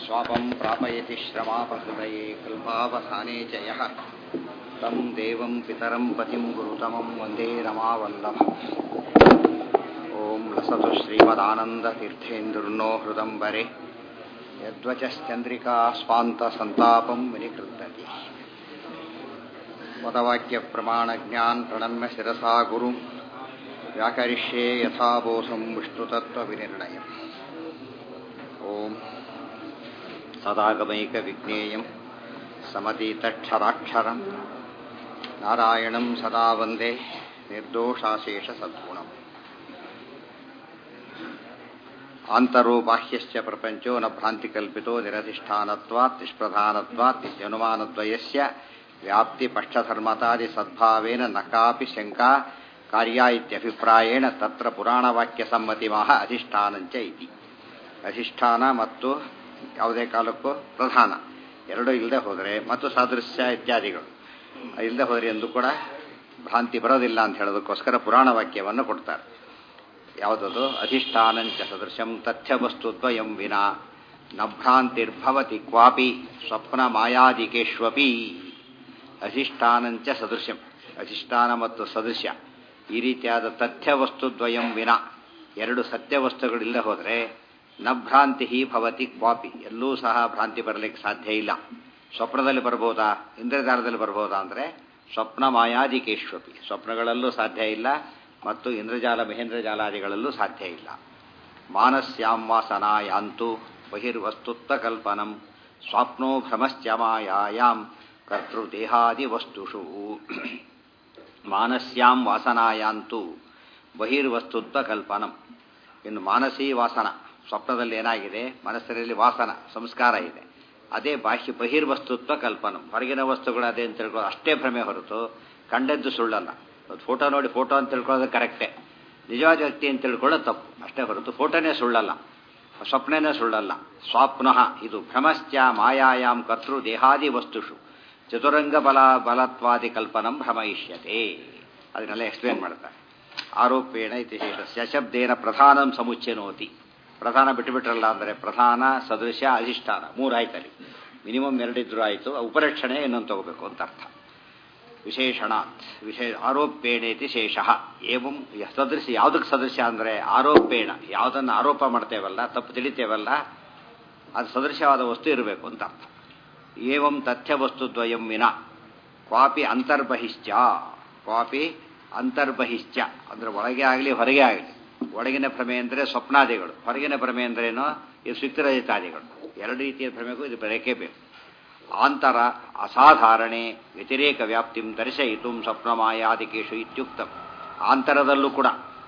स्वापं प्रापयति श्रमापहृदये कल्पावसाने च यः तं देवं पितरं पतिं गुरुतमं वन्दे रमावल्लभम् ॐ लसतु श्रीमदानन्दतीर्थेन्दुर्नो हृदम्बरे यद्वचश्चन्द्रिका स्वान्तसन्तापं विनिकृन्तति पदवाक्यप्रमाणज्ञान् प्रणम्य शिरसा गुरुं व्याकरिष्ये यथाबोधं विष्णुतत्त्वविनिर्णयम् ॐ सदागमैकविज्ञेयं समतीतक्षराक्षरं नारायणं सदा वन्दे निर्दोषाशेषसद्गुणम् आन्तरो बाह्यश्च प्रपञ्चो न भ्रान्तिकल्पितो निरधिष्ठानत्वात् निष्प्रधानत्वात् इत्यनुमानद्वयस्य व्याप्तिपक्षधर्मतादिसद्भावेन न कापि शङ्का ಕಾರ್ಯ ಇತ್ಯಭಿಪ್ರಾಯೇಣ ತತ್ರ ಪುರಾಣವಾಕ್ಯಸಮ್ಮತಿಮಃ ಅಧಿಷ್ಠಾನಂಚ ಇತಿ ಅಧಿಷ್ಠಾನ ಮತ್ತು ಯಾವುದೇ ಕಾಲಕ್ಕೂ ಪ್ರಧಾನ ಎರಡೂ ಇಲ್ಲದೆ ಹೋದರೆ ಮತ್ತು ಸಾದೃಶ್ಯ ಇತ್ಯಾದಿಗಳು ಇಲ್ಲದೆ ಹೋದರೆ ಎಂದು ಕೂಡ ಭ್ರಾಂತಿ ಬರೋದಿಲ್ಲ ಅಂತ ಹೇಳೋದಕ್ಕೋಸ್ಕರ ಪುರಾಣ ವಾಕ್ಯವನ್ನು ಕೊಡ್ತಾರೆ ಯಾವುದದು ಅಧಿಷ್ಠಾನಂಚ ಸದೃಶಂ ತಥ್ಯವಸ್ತುದ್ವಯಂ ವಿನಾ ನ ಭ್ರಾಂತಿರ್ಭವತಿ ಕ್ವಾಪಿ ಸ್ವಪ್ನ ಮಾಯಾದಿಕೇಶ್ವಪಿ ಅಧಿಷ್ಠಾನಂಚ ಸದೃಶಂ ಅಧಿಷ್ಠಾನ ಮತ್ತು ಸದೃಶ್ಯ ಈ ರೀತಿಯಾದ ತಥ್ಯವಸ್ತುದ್ವಯಂ ವಿನ ಎರಡು ಸತ್ಯವಸ್ತುಗಳಿಲ್ಲದೆ ಹೋದರೆ ನ ಭ್ರಾಂತಿ ಭವತಿ ಕ್ವಾಪಿ ಎಲ್ಲೂ ಸಹ ಭ್ರಾಂತಿ ಬರಲಿಕ್ಕೆ ಸಾಧ್ಯ ಇಲ್ಲ ಸ್ವಪ್ನದಲ್ಲಿ ಬರ್ಬೋದಾ ಇಂದ್ರಜಾಲದಲ್ಲಿ ಬರ್ಬೋದಾ ಅಂದರೆ ಸ್ವಪ್ನ ಮಾಯಾದಿಕೇಶ್ವಪಿ ಸ್ವಪ್ನಗಳಲ್ಲೂ ಸಾಧ್ಯ ಇಲ್ಲ ಮತ್ತು ಇಂದ್ರಜಾಲ ಮಹೇಂದ್ರಜಾಲಾದಿಗಳಲ್ಲೂ ಸಾಧ್ಯ ಇಲ್ಲ ಮಾನಸ್ಯಾಂ ವಾಸನಾಯಾಂತು ಬಹಿರ್ವಸ್ತುತ್ವ ಕಲ್ಪನಂ ಸ್ವಾಪ್ನೋ ಭ್ರಮಶ್ಚ ಮಾಯಾಯಾಂ ಕರ್ತೃದೇಹಾದಿ ವಸ್ತುಷು ಮಾನಸ್ಯಾಂ ವಾಸನಾಯಾಂತು ಬಹಿರ್ವಸ್ತುತ್ವ ಕಲ್ಪನಂ ಇನ್ನು ಮಾನಸೀ ವಾಸನ ಸ್ವಪ್ನದಲ್ಲಿ ಏನಾಗಿದೆ ಮನಸ್ಸಿನಲ್ಲಿ ವಾಸನ ಸಂಸ್ಕಾರ ಇದೆ ಅದೇ ಬಾಹ್ಯ ಬಹಿರ್ವಸ್ತುತ್ವ ಕಲ್ಪನಂ ಹೊರಗಿನ ವಸ್ತುಗಳು ಅದೇ ಅಂತ ತಿಳ್ಕೊಳ್ಳೋದು ಅಷ್ಟೇ ಭ್ರಮೆ ಹೊರತು ಕಂಡದ್ದು ಸುಳ್ಳಲ್ಲ ಫೋಟೋ ನೋಡಿ ಫೋಟೋ ಅಂತ ತಿಳ್ಕೊಳ್ಳೋದು ಕರೆಕ್ಟೇ ನಿಜವಾದ ವ್ಯಕ್ತಿ ಅಂತ ತಿಳ್ಕೊಳ್ಳೋದು ತಪ್ಪು ಅಷ್ಟೇ ಹೊರತು ಫೋಟೋನೇ ಸುಳ್ಳಲ್ಲ ಸ್ವಪ್ನನೇ ಸುಳ್ಳಲ್ಲ ಸ್ವಾಪ್ನಃ ಇದು ಭ್ರಮಶ್ಚ ಮಾಯಾಯಾಂ ಕರ್ತೃ ದೇಹಾದಿ ವಸ್ತುಷು ಚತುರಂಗ ಬಲ ಬಲತ್ವಾದಿ ಕಲ್ಪನಂ ಭ್ರಮಯಿಷ್ಯತೆ ಅದನ್ನೆಲ್ಲ ಎಕ್ಸ್ಪ್ಲೇನ್ ಮಾಡ್ತಾರೆ ಆರೋಪೇಣ ಇತಿ ಶೇಷ ಶಬ್ದೇನ ಪ್ರಧಾನಂ ಸಮುಚ್ಚನೋತಿ ಪ್ರಧಾನ ಬಿಟ್ಟುಬಿಟ್ರಲ್ಲ ಅಂದರೆ ಪ್ರಧಾನ ಸದೃಶ ಅಧಿಷ್ಠಾನ ಮೂರಾಯ್ತಲ್ಲಿ ಮಿನಿಮಮ್ ಎರಡಿದ್ರು ಆಯಿತು ಉಪರಕ್ಷಣೆ ಇನ್ನೊಂದು ತಗೋಬೇಕು ಅಂತ ಅರ್ಥ ವಿಶೇಷಣಾತ್ ವಿಶೇಷ ಆರೋಪೇಣೇತಿ ಶೇಷ ಏವಂ ಸದೃಶ ಯಾವುದಕ್ಕೆ ಸದೃಶ ಅಂದರೆ ಆರೋಪೇಣ ಯಾವುದನ್ನು ಆರೋಪ ಮಾಡ್ತೇವಲ್ಲ ತಪ್ಪು ತಿಳಿತೇವಲ್ಲ ಅದು ಸದೃಶವಾದ ವಸ್ತು ಇರಬೇಕು ಅಂತ ಅರ್ಥ ಏವಂ ತಥ್ಯವಸ್ತುದ್ವಯಂ ವಿನ ಕ್ವಾಪಿ ಅಂತರ್ಬಹಿಶ್ಚ ಕ್ವಾಪಿ ಅಂತರ್ಬಹಿಶ್ಚ ಅಂದರೆ ಒಳಗೆ ಆಗಲಿ ಹೊರಗೆ ಆಗಲಿ ಒಳಗಿನ ಭ್ರಮೆ ಅಂದರೆ ಸ್ವಪ್ನಾದಿಗಳು ಹೊರಗಿನ ಭ್ರಮೆ ಅಂದ್ರೇನು ಇದು ಸ್ವಿಕ್ರಜಿತಾದಿಗಳು ಎರಡು ರೀತಿಯ ಭ್ರಮೆಗೂ ಇದು ಬೆಳಕೆ ಬೇಕು ಆಂತರ ಅಸಾಧಾರಣೆ ವ್ಯತಿರೇಕ ವ್ಯಾಪ್ತಿಂ ದರ್ಶಯಿತು ಸ್ವಪ್ನಮಾಯಾದಿಕೇಶು ಇತ್ಯುಕ್ತ ಆಂತರದಲ್ಲೂ ಕೂಡ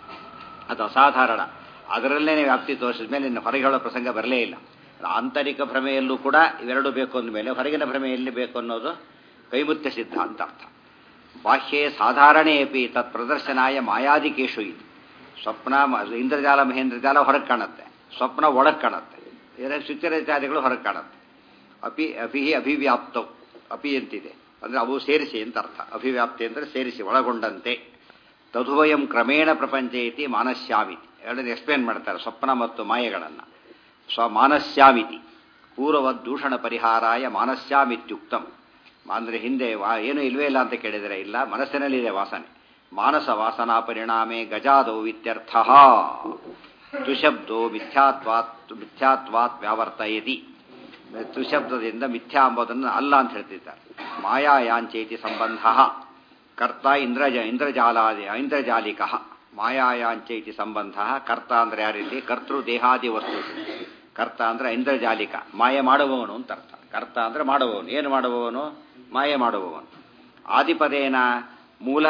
ಅದು ಅಸಾಧಾರಣ ಅದರಲ್ಲೇ ವ್ಯಾಪ್ತಿ ತೋರಿಸಿದ ಮೇಲೆ ಇನ್ನು ಹೊರಗೆ ಹೇಳೋ ಪ್ರಸಂಗ ಬರಲೇ ಇಲ್ಲ ಆಂತರಿಕ ಭ್ರಮೆಯಲ್ಲೂ ಕೂಡ ಇವೆರಡು ಬೇಕು ಅಂದಮೇಲೆ ಹೊರಗಿನ ಭ್ರಮೆಯಲ್ಲಿ ಬೇಕು ಅನ್ನೋದು ಕೈಮುತ್ಯ ಸಿದ್ಧ ಅಂತ ಅರ್ಥ ಬಾಹ್ಯೇ ಸಾಧಾರಣೆ ಅಪಿ ತತ್ ಪ್ರದರ್ಶನಾಯ ಮಾಯಾದಿಕೇಶು ಇದು ಸ್ವಪ್ನ ಇಂದ್ರಜಾಲ ಮಹೇಂದ್ರಜಾಲ ಹೊರಗೆ ಕಾಣುತ್ತೆ ಸ್ವಪ್ನ ಒಳಗೆ ಕಾಣುತ್ತೆ ಎರಡು ಶುಚಿರಚಾದಿಗಳು ಹೊರಗೆ ಕಾಣುತ್ತೆ ಅಪಿ ಅಭಿ ಅಭಿವ್ಯಾಪ್ತವು ಅಪಿ ಅಂತಿದೆ ಅಂದರೆ ಅವು ಸೇರಿಸಿ ಅಂತ ಅರ್ಥ ಅಭಿವ್ಯಾಪ್ತಿ ಅಂದರೆ ಸೇರಿಸಿ ಒಳಗೊಂಡಂತೆ ತದುವಯಂ ಕ್ರಮೇಣ ಪ್ರಪಂಚ ಐತಿ ಮಾನಸ್ಯಾಮಿತಿ ಎರಡನ್ನು ಎಕ್ಸ್ಪ್ಲೇನ್ ಮಾಡ್ತಾರೆ ಸ್ವಪ್ನ ಮತ್ತು ಮಾಯೆಗಳನ್ನು ಸ್ವ ಮಾನಸ್ಯಾಮಿತಿ ಪೂರ್ವವದ್ ದೂಷಣ ಪರಿಹಾರಾಯ ಮಾನಸ್ಯಾಮಿತ್ಯುಕ್ತಂ ಅಂದರೆ ಹಿಂದೆ ವಾ ಏನು ಇಲ್ವೇ ಇಲ್ಲ ಅಂತ ಕೇಳಿದರೆ ಇಲ್ಲ ಮನಸ್ಸಿನಲ್ಲಿದೆ ವಾಸನೆ ಮಾನಸ ವಾಸನಾ ಪರಿಣಾಮೆ ಗಜಾದೌ ಇತ್ಯರ್ಥ ದುಶಬ್ದೋ ಮಿಥ್ಯಾತ್ವಾತ್ ಮಿಥ್ಯಾತ್ವಾತ್ ವ್ಯಾವರ್ತಯತಿ ತ್ರಿಶಬ್ದದಿಂದ ಮಿಥ್ಯಾ ಎಂಬುದನ್ನು ಅಲ್ಲ ಅಂತ ಹೇಳ್ತಿದ್ದಾರೆ ಮಾಯಾಯಾಂಚೇತಿ ಸಂಬಂಧ ಕರ್ತ ಇಂದ್ರಜ ಇಂದ್ರಜಾಲಾದಿ ಐಂದ್ರಜಾಲಿಕ ಮಾಯಾಯಾಂಚೇತಿ ಸಂಬಂಧ ಕರ್ತ ಅಂದರೆ ಯಾರಿಲ್ಲಿ ಕರ್ತೃ ದೇಹಾದಿ ವಸ್ತು ಕರ್ತ ಅಂದರೆ ಐಂದ್ರಜಾಲಿಕ ಮಾಯ ಮಾಡುವವನು ಅಂತ ಅರ್ಥ ಕರ್ತ ಅಂದರೆ ಮಾಡುವವನು ಏನು ಮಾಡುವವನು ಮಾಯ ಮಾಡುವವನು ಆದಿಪದೇನ ಮೂಲ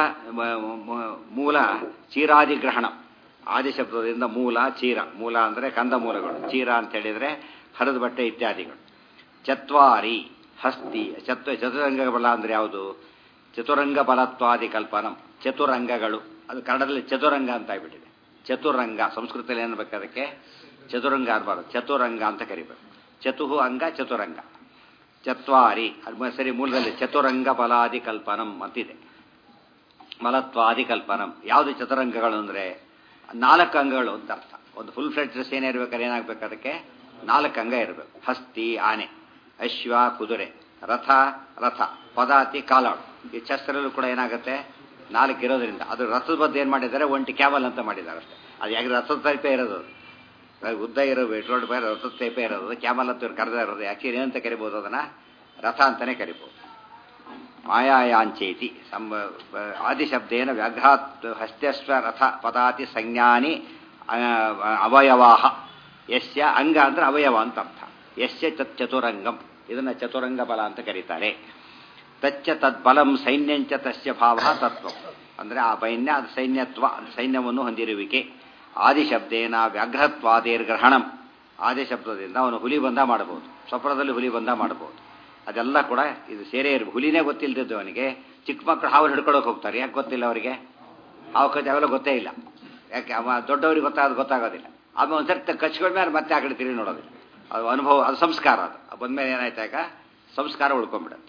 ಮೂಲ ಚೀರಾದಿಗ್ರಹಣ ಆದಿಶಬ್ದದಿಂದ ಮೂಲ ಚೀರ ಮೂಲ ಅಂದರೆ ಕಂದ ಮೂಲಗಳು ಚೀರ ಅಂತ ಹೇಳಿದರೆ ಹರಿದ ಬಟ್ಟೆ ಇತ್ಯಾದಿಗಳು ಚತ್ವಾರಿ ಹಸ್ತಿ ಚತ್ವ ಚತುರಂಗ ಬಲ ಅಂದರೆ ಯಾವುದು ಚತುರಂಗ ಬಲತ್ವಾದಿ ಕಲ್ಪನಂ ಚತುರಂಗಗಳು ಅದು ಕನ್ನಡದಲ್ಲಿ ಚತುರಂಗ ಅಂತ ಆಗ್ಬಿಟ್ಟಿದೆ ಚತುರಂಗ ಸಂಸ್ಕೃತದಲ್ಲಿ ಏನ್ಬೇಕು ಅದಕ್ಕೆ ಚತುರಂಗ ಅನ್ಬಾರ್ದು ಚತುರಂಗ ಅಂತ ಕರಿಬೇಕು ಚತುಹು ಅಂಗ ಚತುರಂಗ ಚತ್ವಾರಿ ಅದು ಸರಿ ಮೂಲದಲ್ಲಿ ಚತುರಂಗ ಬಲಾದಿ ಕಲ್ಪನಂ ಅಂತಿದೆ ಮಲತ್ವಾದಿ ಕಲ್ಪನಂ ಯಾವುದು ಚತುರಂಗಗಳು ಅಂದರೆ ನಾಲ್ಕು ಅಂಗಗಳು ಅಂತ ಅರ್ಥ ಒಂದು ಫುಲ್ ಫ್ಲೆಡ್ಜ್ ಸೇನೆ ಇರ್ಬೇಕಾದ್ರೆ ಏನಾಗಬೇಕು ಅದಕ್ಕೆ ನಾಲ್ಕು ಅಂಗ ಇರಬೇಕು ಹಸ್ತಿ ಆನೆ ಅಶ್ವ ಕುದುರೆ ರಥ ರಥ ಪದಾತಿ ಕಾಲಾಳು ಈ ಶಸ್ತ್ರಲ್ಲೂ ಕೂಡ ಏನಾಗುತ್ತೆ ನಾಲ್ಕು ಇರೋದ್ರಿಂದ ಅದು ರಥದ ಬದ್ದು ಏನು ಮಾಡಿದ್ದಾರೆ ಒಂಟಿ ಕ್ಯಾಬಲ್ ಅಂತ ಮಾಡಿದ್ದಾರೆ ಅಷ್ಟೇ ಅದು ಯಾಕೆ ರಥದ ಟೈಪೇ ಇರೋದು ಅದು ಉದ್ದ ಇರೋ ರೋಡ್ ಬೇರೆ ರಥದ ಟೈಪೇ ಇರೋದು ಕ್ಯಾಬಲ್ ಅಂತ ಇವ್ರು ಕರೆದೇ ಇರೋದು ಯಾಕೆ ಏನಂತ ಕರಿಬೋದು ಅದನ್ನು ರಥ ಅಂತಲೇ ಕರಿಬೋದು ಮಾಯಾಯಾಂಚೇತಿ ಸಂ ಆದಿಶಬ್ದೇನ ವ್ಯಾಘ್ರಾತ್ ಹಸ್ತ್ಯಸ್ವ ರಥ ಪದಾತಿ ಸಂಜ್ಞಾನಿ ಅವಯವಾಹ ಯಸ್ಯ ಅಂಗ ಅಂದ್ರೆ ಅವಯವ ಅಂತ ಅರ್ಥ ಯಸ್ಯ ತತ್ ಚತುರಂಗಂ ಇದನ್ನ ಚತುರಂಗ ಬಲ ಅಂತ ಕರೀತಾರೆ ತಚ್ಚ ತದ್ಬಲಂ ಸೈನ್ಯಂಚ ತಸ್ಯ ಭಾವ ತತ್ವ ಅಂದ್ರೆ ಆ ಸೈನ್ಯ ಅದು ಸೈನ್ಯತ್ವ ಸೈನ್ಯವನ್ನು ಹೊಂದಿರುವಿಕೆ ಆದಿಶಬ್ದೇನ ವ್ಯಾಘ್ರತ್ವಾದೇರ್ಗ್ರಹಣಂ ಆದಿಶಬ್ದದಿಂದ ಅವನು ಹುಲಿ ಬಂದ ಮಾಡಬಹುದು ಸ್ವಪ್ನದಲ್ಲಿ ಹುಲಿ ಬಂದ ಮಾಡಬಹುದು ಅದೆಲ್ಲ ಕೂಡ ಇದು ಸೇರೇ ಇರಬೇಕು ಹುಲಿನೇ ಗೊತ್ತಿಲ್ಲದಿದ್ದು ಅವನಿಗೆ ಚಿಕ್ಕ ಮಕ್ಕಳು ಹಾವು ಹಿಡ್ಕೊಳಕ್ಕೆ ಹೋಗ್ತಾರೆ ಯಾಕೆ ಗೊತ್ತಿಲ್ಲ ಅವರಿಗೆ ಹಾವು ಕಚ್ಚಿ ಅವೆಲ್ಲ ಗೊತ್ತೇ ಇಲ್ಲ ಯಾಕೆ ಅವ ದೊಡ್ಡವರಿಗೆ ಗೊತ್ತಾಗೋದು ಗೊತ್ತಾಗೋದಿಲ್ಲ ಆಮೇಲೆ ಒಂದ್ಸರಿ ಕಚ್ಕೊಂಡ ಮೇಲೆ ಮತ್ತೆ ಆ ಕಡೆ ತಿರುಗಿ ನೋಡೋದಿಲ್ಲ ಅದು ಅನುಭವ ಅದು ಸಂಸ್ಕಾರ ಅದು ಬಂದ್ಮೇಲೆ ಏನಾಯ್ತಾಗ ಸಂಸ್ಕಾರ ಉಳ್ಕೊಂಡ್ಬಿಡುತ್ತೆ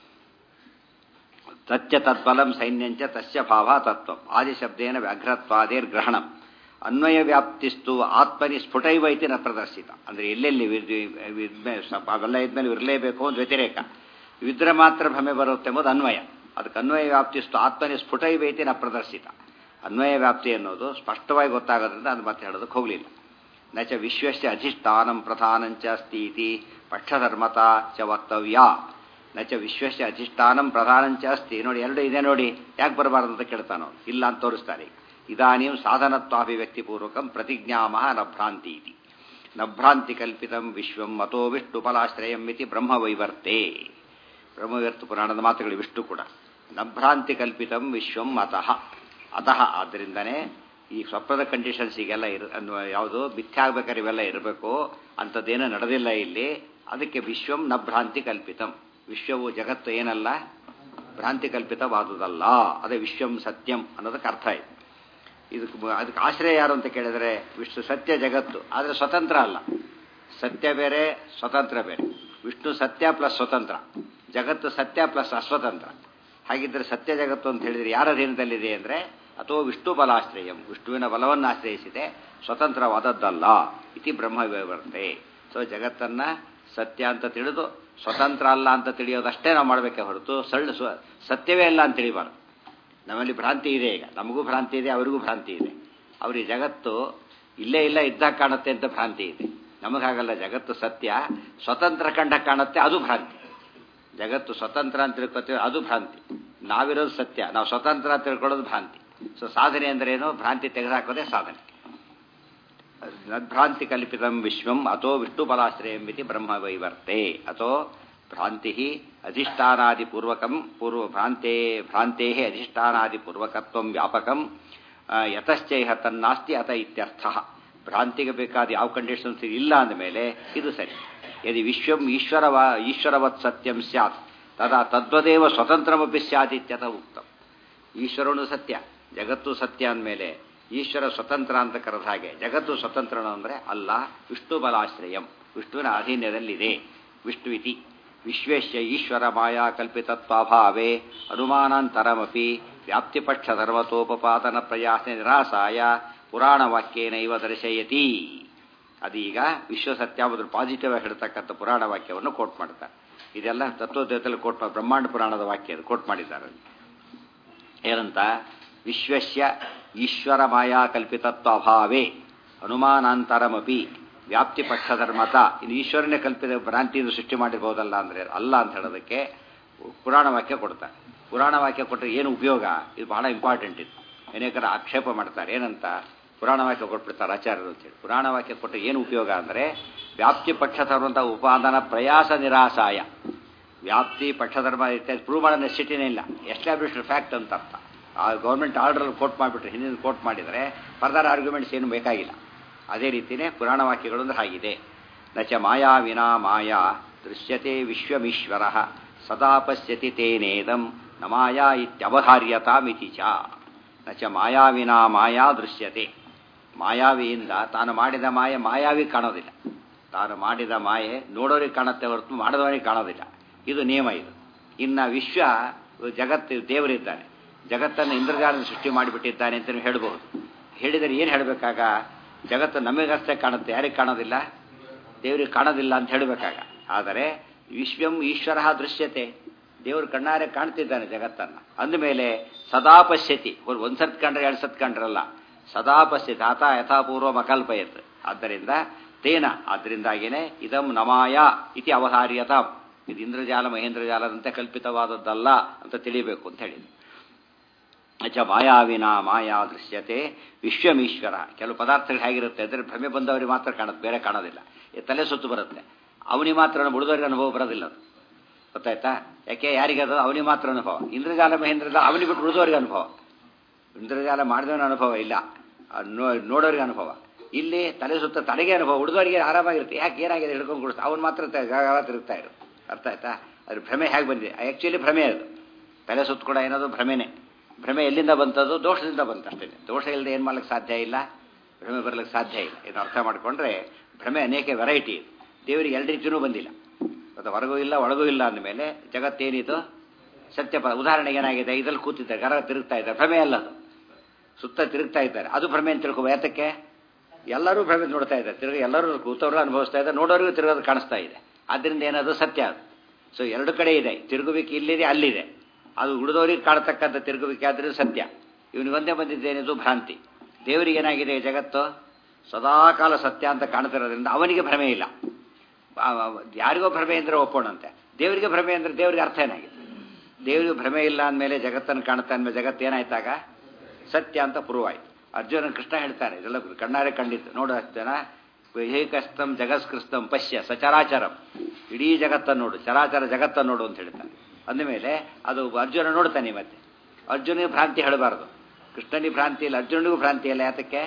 ತಚ್ಚ ತತ್ಫಲಂ ಸೈನ್ಯಂಚ ತಸ್ಯ ಭಾವ ತತ್ವ ಆದಿಶಬ್ದೇನ ವ್ಯಾಘ್ರತ್ವಾದೇರ್ ಗ್ರಹಣಂ ಅನ್ವಯ ವ್ಯಾಪ್ತಿಸ್ತು ಆತ್ಮನಿ ಸ್ಫುಟೈವ ಐತಿ ನ ಪ್ರದರ್ಶಿತ ಅಂದ್ರೆ ಎಲ್ಲೆಲ್ಲಿ ಅವೆಲ್ಲ ಇದ್ಮೇಲೆ ಇರಲೇಬೇಕು ಅಂತ ವ್ಯತಿರೇಕ ಇದ್ರೆ ಮಾತ್ರ ಭ್ರಮೆ ಬರುತ್ತೆ ಎಂಬುದು ಅನ್ವಯ ಅದಕ್ಕೆ ಅನ್ವಯ ವ್ಯಾಪ್ತಿಸ್ತು ಆತ್ಮನಿ ಸ್ಫುಟೈವ ಐತಿ ನ ಪ್ರದರ್ಶಿತ ಅನ್ವಯ ವ್ಯಾಪ್ತಿ ಅನ್ನೋದು ಸ್ಪಷ್ಟವಾಗಿ ಗೊತ್ತಾಗೋದ್ರಿಂದ ಅದು ಮತ್ತೆ ಹೇಳೋದಕ್ಕೆ ಹೋಗಲಿಲ್ಲ ನಚ ವಿಶ್ವಸ್ಯ ಅಧಿಷ್ಠಾನಂ ಪ್ರಧಾನಂಚ ಸ್ಥಿತಿ ಪಕ್ಷಧರ್ಮತಾ ಚ ವಕ್ತವ್ಯ ನಚ ವಿಶ್ವಸ್ಯ ಅಧಿಷ್ಠಾನಂ ಪ್ರಧಾನಂಚ ಅಸ್ತಿ ನೋಡಿ ಎರಡು ಇದೆ ನೋಡಿ ಯಾಕೆ ಬರಬಾರ್ದು ಅಂತ ಕೇಳ್ತಾನೋ ಇಲ್ಲ ಅಂತ ತೋರಿಸ್ತಾರೆ ಇದಾನಿಂ ಸಾಧನತ್ವಾಭಿವ್ಯಕ್ತಿಪೂರ್ವಕಂ ಪ್ರತಿಜ್ಞಾಮಹ ನಭ್ರಾಂತಿ ಇತಿ ನಭ್ರಾಂತಿ ಕಲ್ಪಿತಂ ವಿಶ್ವಂ ಮತೋ ವಿಷ್ಣು ಫಲಾಶ್ರಯಂ ಇತಿ ಬ್ರಹ್ಮವೈವರ್ತೆ ಬ್ರಹ್ಮವೈವರ್ತ ಪುರಾಣದ ಮಾತುಗಳು ವಿಷ್ಣು ಕೂಡ ನಭ್ರಾಂತಿ ಕಲ್ಪಿತಂ ವಿಶ್ವಂ ಅತಃ ಅತಃ ಆದ್ದರಿಂದನೇ ಈ ಸ್ವಪ್ನದ ಕಂಡೀಷನ್ಸಿಗೆಲ್ಲ ಇರ ಅನ್ನುವ ಯಾವುದು ಮಿಥ್ಯಾಗಬೇಕಾದ್ರೆ ಇವೆಲ್ಲ ಇರಬೇಕು ಅಂಥದ್ದೇನೂ ನಡೆದಿಲ್ಲ ಇಲ್ಲಿ ಅದಕ್ಕೆ ವಿಶ್ವಂ ನ ಭ್ರಾಂತಿ ಕಲ್ಪಿತಂ ವಿಶ್ವವು ಜಗತ್ತು ಏನಲ್ಲ ಭ್ರಾಂತಿ ಕಲ್ಪಿತವಾದುದಲ್ಲ ಅದೇ ವಿಶ್ವಂ ಸತ್ಯಂ ಅನ್ನೋದಕ್ಕೆ ಅರ್ಥ ಇದೆ ಇದಕ್ಕೆ ಅದಕ್ಕೆ ಆಶ್ರಯ ಯಾರು ಅಂತ ಕೇಳಿದರೆ ವಿಷ್ಣು ಸತ್ಯ ಜಗತ್ತು ಆದರೆ ಸ್ವತಂತ್ರ ಅಲ್ಲ ಸತ್ಯ ಬೇರೆ ಸ್ವತಂತ್ರ ಬೇರೆ ವಿಷ್ಣು ಸತ್ಯ ಪ್ಲಸ್ ಸ್ವತಂತ್ರ ಜಗತ್ತು ಸತ್ಯ ಪ್ಲಸ್ ಅಸ್ವತಂತ್ರ ಹಾಗಿದ್ದರೆ ಸತ್ಯ ಜಗತ್ತು ಅಂತ ಹೇಳಿದರೆ ಯಾರ ಅಧೀನದಲ್ಲಿದೆ ಅಂದರೆ ಅಥವಾ ವಿಷ್ಣು ಬಲಾಶ್ರಯಂ ವಿಷ್ಣುವಿನ ಬಲವನ್ನು ಆಶ್ರಯಿಸಿದೆ ಸ್ವತಂತ್ರವಾದದ್ದಲ್ಲ ಇತಿ ಬ್ರಹ್ಮ ವ್ಯವಸ್ಥೆ ಸೊ ಜಗತ್ತನ್ನ ಸತ್ಯ ಅಂತ ತಿಳಿದು ಸ್ವತಂತ್ರ ಅಲ್ಲ ಅಂತ ತಿಳಿಯೋದಷ್ಟೇ ನಾವು ಮಾಡಬೇಕೆ ಹೊರತು ಸಳ್ಳ ಸ್ವ ಸತ್ಯವೇ ಅಲ್ಲ ಅಂತ ತಿಳಿಬಾರ್ದು ನಮ್ಮಲ್ಲಿ ಭ್ರಾಂತಿ ಇದೆ ಈಗ ನಮಗೂ ಭ್ರಾಂತಿ ಇದೆ ಅವರಿಗೂ ಭ್ರಾಂತಿ ಇದೆ ಅವ್ರಿಗೆ ಜಗತ್ತು ಇಲ್ಲೇ ಇಲ್ಲ ಇದ್ದಾಗ ಕಾಣುತ್ತೆ ಅಂತ ಭ್ರಾಂತಿ ಇದೆ ನಮಗಾಗಲ್ಲ ಜಗತ್ತು ಸತ್ಯ ಸ್ವತಂತ್ರ ಕಂಡ ಕಾಣುತ್ತೆ ಅದು ಭ್ರಾಂತಿ ಜಗತ್ತು ಸ್ವತಂತ್ರ ಅಂತ ತಿಳ್ಕೊತೀವಿ ಅದು ಭ್ರಾಂತಿ ನಾವಿರೋದು ಸತ್ಯ ನಾವು ಸ್ವತಂತ್ರ ಅಂತ ತಿಳ್ಕೊಳ್ಳೋದು ಭ್ರಾಂತಿ ಸೊ ಸಾಧನೆ ಅಂದ್ರೆ ಏನು ಭ್ರಾಂತಿ ತೆಗೆದುಹಾಕೋದೇ ಸಾಧನೆ ನದ್ಭ್ರಾಂತಿ ಕಲ್ಪಿತಂ ವಿಶ್ವಂ ಅಥೋ ವಿಷ್ಣು ಬಲಾಶ್ರಯಂ ಇತಿ ಬ್ರಹ್ಮ ವೈವರ್ತೆ ಅಥೋ ಭ್ರಾಂತಿ ಅಧಿಷ್ಠಾನಾದಿಪೂರ್ವಕಂ ಪೂರ್ವ ಭ್ರಾಂತೆ ಭ್ರಾಂತೆ ಅಧಿಷ್ಠಾನಾದಿಪೂರ್ವಕತ್ವ ವ್ಯಾಪಕಂ ಯತಶ್ಚೈಹ ತನ್ನಾಸ್ತಿ ಅತ ಇತ್ಯರ್ಥ ಭ್ರಾಂತಿಗೆ ಬೇಕಾದ ಯಾವ ಕಂಡೀಷನ್ಸ್ ಇಲ್ಲ ಅಂದಮೇಲೆ ಇದು ಸರಿ ಯದಿ ವಿಶ್ವಂ ಈಶ್ವರವ ಈಶ್ವರವತ್ ಸತ್ಯಂ ಸ್ಯಾತ್ ತದಾ ತದ್ವದೇವ ಸ್ವತಂತ್ರಮಪಿ ಸ್ಯಾತ್ ಇತ್ಯಥ ಉಕ್ತಂ ಈಶ್ವರನು ಸತ್ಯ ಜಗತ್ತು ಸತ್ಯ ಅಂದಮೇಲೆ ಈಶ್ವರ ಸ್ವತಂತ್ರ ಅಂತ ಕರೆದ ಹಾಗೆ ಜಗತ್ತು ಸ್ವತಂತ್ರನು ಅಂದರೆ ಅಲ್ಲ ವಿಷ್ಣು ಬಲಾಶ್ರಯಂ ವಿಷ್ಣುವಿನ ಅಧೀನ್ಯದಲ್ಲಿದೆ ವಿಷ್ಣು ಇತಿ ವಿಶ್ವೇಶ್ಯ ಈಶ್ವರ ಮಾಯಾ ಕಲ್ಪಿತತ್ವಾಭಾವೇ ಅನುಮಾನಾಂತರಮಪಿ ವ್ಯಾಪ್ತಿಪಕ್ಷ ಧರ್ಮತೋಪಪಾದನ ಪ್ರಯಾಸ ನಿರಾಸಾಯ ಪುರಾಣವಾಕ್ಯೇನೈವ ದರ್ಶಯತಿ ಅದೀಗ ವಿಶ್ವಸತ್ಯಾವದ್ರ ಪಾಸಿಟಿವ್ ಆಗಿ ಹೇಳ್ತಕ್ಕಂಥ ಪುರಾಣ ವಾಕ್ಯವನ್ನು ಕೋಟ್ ಮಾಡ್ತಾರೆ ಇದೆಲ್ಲ ತತ್ವದೇವತೆಯಲ್ಲಿ ಕೋಟ್ ಬ್ರಹ್ಮಾಂಡ ಪುರಾಣದ ವಾಕ್ಯ ಅದು ಕೋಟ್ ಮಾಡಿದ್ದಾರೆ ಏನಂತ ವಿಶ್ವಸ್ಯ ಈಶ್ವರ ಮಾಯಾ ಕಲ್ಪಿತತ್ವ ಅಭಾವೇ ಅನುಮಾನಾಂತರಮಪಿ ವ್ಯಾಪ್ತಿ ಪಕ್ಷಧರ್ಮತ ಇದು ಈಶ್ವರನೇ ಕಲ್ಪಿತ ಭ್ರಾಂತಿಯಿಂದ ಸೃಷ್ಟಿ ಮಾಡಿರ್ಬೋದಲ್ಲ ಅಂದರೆ ಅಲ್ಲ ಅಂತ ಹೇಳೋದಕ್ಕೆ ಪುರಾಣ ವಾಕ್ಯ ಕೊಡ್ತಾರೆ ಪುರಾಣ ವಾಕ್ಯ ಕೊಟ್ಟರೆ ಏನು ಉಪಯೋಗ ಇದು ಬಹಳ ಇಂಪಾರ್ಟೆಂಟ್ ಇದು ಅನೇಕರ ಆಕ್ಷೇಪ ಮಾಡ್ತಾರೆ ಏನಂತ ಪುರಾಣ ವಾಕ್ಯ ಕೊಟ್ಬಿಡ್ತಾರೆ ಆಚಾರ್ಯರು ಅಂತೇಳಿ ಪುರಾಣ ವಾಕ್ಯ ಕೊಟ್ಟರೆ ಏನು ಉಪಯೋಗ ಅಂದರೆ ವ್ಯಾಪ್ತಿ ಪಕ್ಷಧರ್ಮಂತ ಉಪಾದಾನ ಪ್ರಯಾಸ ನಿರಾಸಾಯ ವ್ಯಾಪ್ತಿ ಪಕ್ಷಧರ್ಮ ಇತ್ಯಾದಿ ಪ್ರೂವ್ ಮಾಡೋ ನೆಸಿಟಿನೇ ಇಲ್ಲ ಎಸ್ಟಾಬ್ಲಿಷ್ಡ್ ಫ್ಯಾಕ್ಟ್ ಅಂತ ಅರ್ಥ ಆ ಗೌರ್ಮೆಂಟ್ ಆರ್ಡರ್ ಕೋಟ್ ಮಾಡಿಬಿಟ್ರೆ ಹಿಂದಿನ ಕೋಟ್ ಮಾಡಿದರೆ ಫರ್ದರ್ ಆರ್ಗ್ಯುಮೆಂಟ್ಸ್ ಏನು ಬೇಕಾಗಿಲ್ಲ ಅದೇ ರೀತಿಯೇ ಪುರಾಣ ವಾಕ್ಯಗಳು ಅಂದ್ರೆ ಹಾಗಿದೆ ನಚ ಮಾಯಾ ವಿನಾ ಮಾಯಾ ದೃಶ್ಯತೆ ವಿಶ್ವಮೀಶ್ವರ ಸದಾ ಪಶ್ಯತಿ ತೇನೇದಂ ನ ಮಾಯಾ ಇತ್ಯವಧಾರ್ಯತಾಮಿತಿ ಚ ನಚ ಮಾಯಾ ವಿನಾ ಮಾಯಾ ದೃಶ್ಯತೆ ಮಾಯಾವಿಯಿಂದ ತಾನು ಮಾಡಿದ ಮಾಯೆ ಮಾಯಾವಿ ಕಾಣೋದಿಲ್ಲ ತಾನು ಮಾಡಿದ ಮಾಯೆ ನೋಡೋರಿಗೆ ಕಾಣುತ್ತೆ ಹೊರತು ಮಾಡದವರಿಗೆ ಕಾಣೋದಿಲ್ಲ ಇದು ನಿಯಮ ಇದು ಇನ್ನು ವಿಶ್ವ ಜಗತ್ತು ದೇವರಿದ್ದಾನೆ ಜಗತ್ತನ್ನು ಇಂದ್ರಜಾಲದ ಸೃಷ್ಟಿ ಮಾಡಿಬಿಟ್ಟಿದ್ದಾನೆ ಅಂತ ಹೇಳಬಹುದು ಹೇಳಿದರೆ ಏನು ಹೇಳಬೇಕಾಗ ಜಗತ್ತು ನಮಗಷ್ಟೇ ಕಾಣುತ್ತೆ ಯಾರಿಗೆ ಕಾಣೋದಿಲ್ಲ ದೇವರಿಗೆ ಕಾಣೋದಿಲ್ಲ ಅಂತ ಹೇಳಬೇಕಾಗ ಆದರೆ ವಿಶ್ವಂ ಈಶ್ವರ ದೃಶ್ಯತೆ ದೇವರು ಕಣ್ಣಾರೆ ಕಾಣ್ತಿದ್ದಾನೆ ಜಗತ್ತನ್ನು ಅಂದಮೇಲೆ ಸದಾ ಪಶ್ಯತಿ ಒಂದು ಸತ್ ಕಂಡ್ರೆ ಎರಡು ಸತ್ ಕಂಡ್ರಲ್ಲ ಸದಾ ಪಶ್ಯತಿ ಆತ ಯಥಾಪೂರ್ವ ಮಕಲ್ಪಯತ್ ಆದ್ದರಿಂದ ತೇನ ಆದ್ದರಿಂದಾಗಿಯೇ ಇದಂ ನಮಾಯ ಇತಿ ಅವಧಾರ್ಯತ ಇದು ಇಂದ್ರಜಾಲ ಮಹೇಂದ್ರಜಾಲದಂತೆ ಕಲ್ಪಿತವಾದದ್ದಲ್ಲ ಅಂತ ತಿಳಿಬೇಕು ಅಂತ ಹೇಳಿದ್ರು ಅಚ್ಚ ಮಾಯಾವಿನ ಮಾಯಾ ದೃಶ್ಯತೆ ವಿಶ್ವಮೀಶ್ವರ ಕೆಲವು ಪದಾರ್ಥಗಳು ಹೇಗಿರುತ್ತೆ ಅಂದರೆ ಭ್ರಮೆ ಬಂದವರಿಗೆ ಮಾತ್ರ ಕಾಣುತ್ತೆ ಬೇರೆ ಕಾಣೋದಿಲ್ಲ ಈ ತಲೆ ಸುತ್ತು ಬರುತ್ತೆ ಅವನಿಗೆ ಮಾತ್ರ ಉಳಿದವರಿಗೆ ಅನುಭವ ಬರೋದಿಲ್ಲ ಅದು ಗೊತ್ತಾಯ್ತಾ ಯಾಕೆ ಯಾರಿಗೆ ಅದು ಅವನಿಗೆ ಮಾತ್ರ ಅನುಭವ ಇಂದ್ರಜಾಲ ಮಹೇಂದ್ರಜಾಲ ಅವನಿಗೆ ಬಿಟ್ಟು ಉಳಿದವರಿಗೆ ಅನುಭವ ಇಂದ್ರಜಾಲ ಮಾಡಿದವನ ಅನುಭವ ಇಲ್ಲ ನೋಡೋರಿಗೆ ಅನುಭವ ಇಲ್ಲಿ ತಲೆ ಸುತ್ತ ತಲೆಗೆ ಅನುಭವ ಉಳಿದವರಿಗೆ ಆರಾಮಾಗಿರುತ್ತೆ ಯಾಕೆ ಏನಾಗಿದೆ ಹಿಡ್ಕೊಂಡು ಕೊಡಿಸ್ತಾ ಅವನು ಮಾತ್ರ ತಿರುಗ್ತಾ ಇರು ಅರ್ಥ ಆಯ್ತಾ ಅದ್ರ ಭ್ರಮೆ ಹೇಗೆ ಬಂದಿದೆ ಆ್ಯಕ್ಚುಲಿ ಭ್ರಮೆ ಅದು ತಲೆ ಸುತ್ತ ಕೂಡ ಏನದು ಭ್ರಮೆನೇ ಭ್ರಮೆ ಎಲ್ಲಿಂದ ಬಂತದ್ದು ದೋಷದಿಂದ ಬಂತು ಅಷ್ಟೇ ದೋಷ ಇಲ್ಲದೆ ಏನು ಮಾಡ್ಲಿಕ್ಕೆ ಸಾಧ್ಯ ಇಲ್ಲ ಭ್ರಮೆ ಬರ್ಲಿಕ್ಕೆ ಸಾಧ್ಯ ಇಲ್ಲ ಇದು ಅರ್ಥ ಮಾಡಿಕೊಂಡ್ರೆ ಭ್ರಮೆ ಅನೇಕ ವೆರೈಟಿ ದೇವರಿಗೆ ಎರಡು ರೀತಿಯೂ ಬಂದಿಲ್ಲ ಮತ್ತು ಹೊರಗೂ ಇಲ್ಲ ಒಳಗೂ ಇಲ್ಲ ಅಂದಮೇಲೆ ಜಗತ್ತೇನಿದು ಸತ್ಯ ಉದಾಹರಣೆಗೆ ಏನಾಗಿದೆ ಇದ್ರಲ್ಲಿ ಕೂತಿದ್ದಾರೆ ಗರ ತಿರುಗ್ತಾ ಇದ್ದಾರೆ ಭ್ರಮೆ ಅಲ್ಲ ಅದು ಸುತ್ತ ತಿರುಗ್ತಾ ಇದ್ದಾರೆ ಅದು ಭ್ರಮೆ ಅಂತ ತಿಳ್ಕೊ ಯಾತಕ್ಕೆ ಎಲ್ಲರೂ ಭ್ರಮೆ ನೋಡ್ತಾ ಇದ್ದಾರೆ ತಿರುಗ ಎಲ್ಲರೂ ಕೂತವರು ಅನುಭವಿಸ್ತಾ ಇದ್ದಾರೆ ನೋಡೋರಿಗೂ ತಿರುಗೋದು ಕಾಣಿಸ್ತಾ ಇದೆ ಆದ್ದರಿಂದ ಏನದು ಸತ್ಯ ಅದು ಸೊ ಎರಡು ಕಡೆ ಇದೆ ತಿರುಗುವಿಕೆ ಇಲ್ಲಿದೆ ಅಲ್ಲಿದೆ ಅದು ಉಳಿದವರಿಗೆ ಕಾಣತಕ್ಕಂಥ ತಿರುಗುವಿಕೆ ಆದ್ರೆ ಸತ್ಯ ಇವನಿಗೊಂದೇ ಬಂದಿದ್ದೇನಿದು ಭ್ರಾಂತಿ ದೇವರಿಗೆ ಏನಾಗಿದೆ ಜಗತ್ತು ಸದಾಕಾಲ ಸತ್ಯ ಅಂತ ಕಾಣ್ತಿರೋದ್ರಿಂದ ಅವನಿಗೆ ಭ್ರಮೆ ಇಲ್ಲ ಯಾರಿಗೋ ಭ್ರಮೆ ಅಂದರೆ ಒಪ್ಪೋಣಂತೆ ದೇವರಿಗೆ ಭ್ರಮೆ ಅಂದರೆ ದೇವರಿಗೆ ಅರ್ಥ ಏನಾಗಿದೆ ದೇವರಿಗೆ ಭ್ರಮೆ ಇಲ್ಲ ಅಂದಮೇಲೆ ಜಗತ್ತನ್ನು ಕಾಣ್ತಾ ಅಂದಮೇಲೆ ಜಗತ್ತು ಏನಾಯ್ತಾಗ ಸತ್ಯ ಅಂತ ಪ್ರೂವ್ ಆಯ್ತು ಅರ್ಜುನ ಕೃಷ್ಣ ಹೇಳ್ತಾರೆ ಇದೆಲ್ಲ ಕಣ್ಣಾರೆ ಕಂಡಿತ್ತು ನೋಡು ಅಷ್ಟೇನ ಹೇಕಸ್ತಂ ಜಗತ್ಕೃಸ್ತಂ ಪಶ್ಯ ಸಚರಾಚರಂ ಇಡೀ ಜಗತ್ತನ್ನು ನೋಡು ಚರಾಚರ ಜಗತ್ತನ್ನು ನೋಡು ಅಂತ ಹೇಳ್ತಾನೆ ಅಂದಮೇಲೆ ಅದು ಅರ್ಜುನ ನೋಡ್ತಾನೆ ಮತ್ತೆ ಅರ್ಜುನಿಗೆ ಭ್ರಾಂತಿ ಹೇಳಬಾರ್ದು ಕೃಷ್ಣನಿಗೆ ಭ್ರಾಂತಿ ಇಲ್ಲ ಅರ್ಜುನಿಗೂ ಭ್ರಾಂತಿ ಇಲ್ಲ ಯಾತಕ್ಕೆ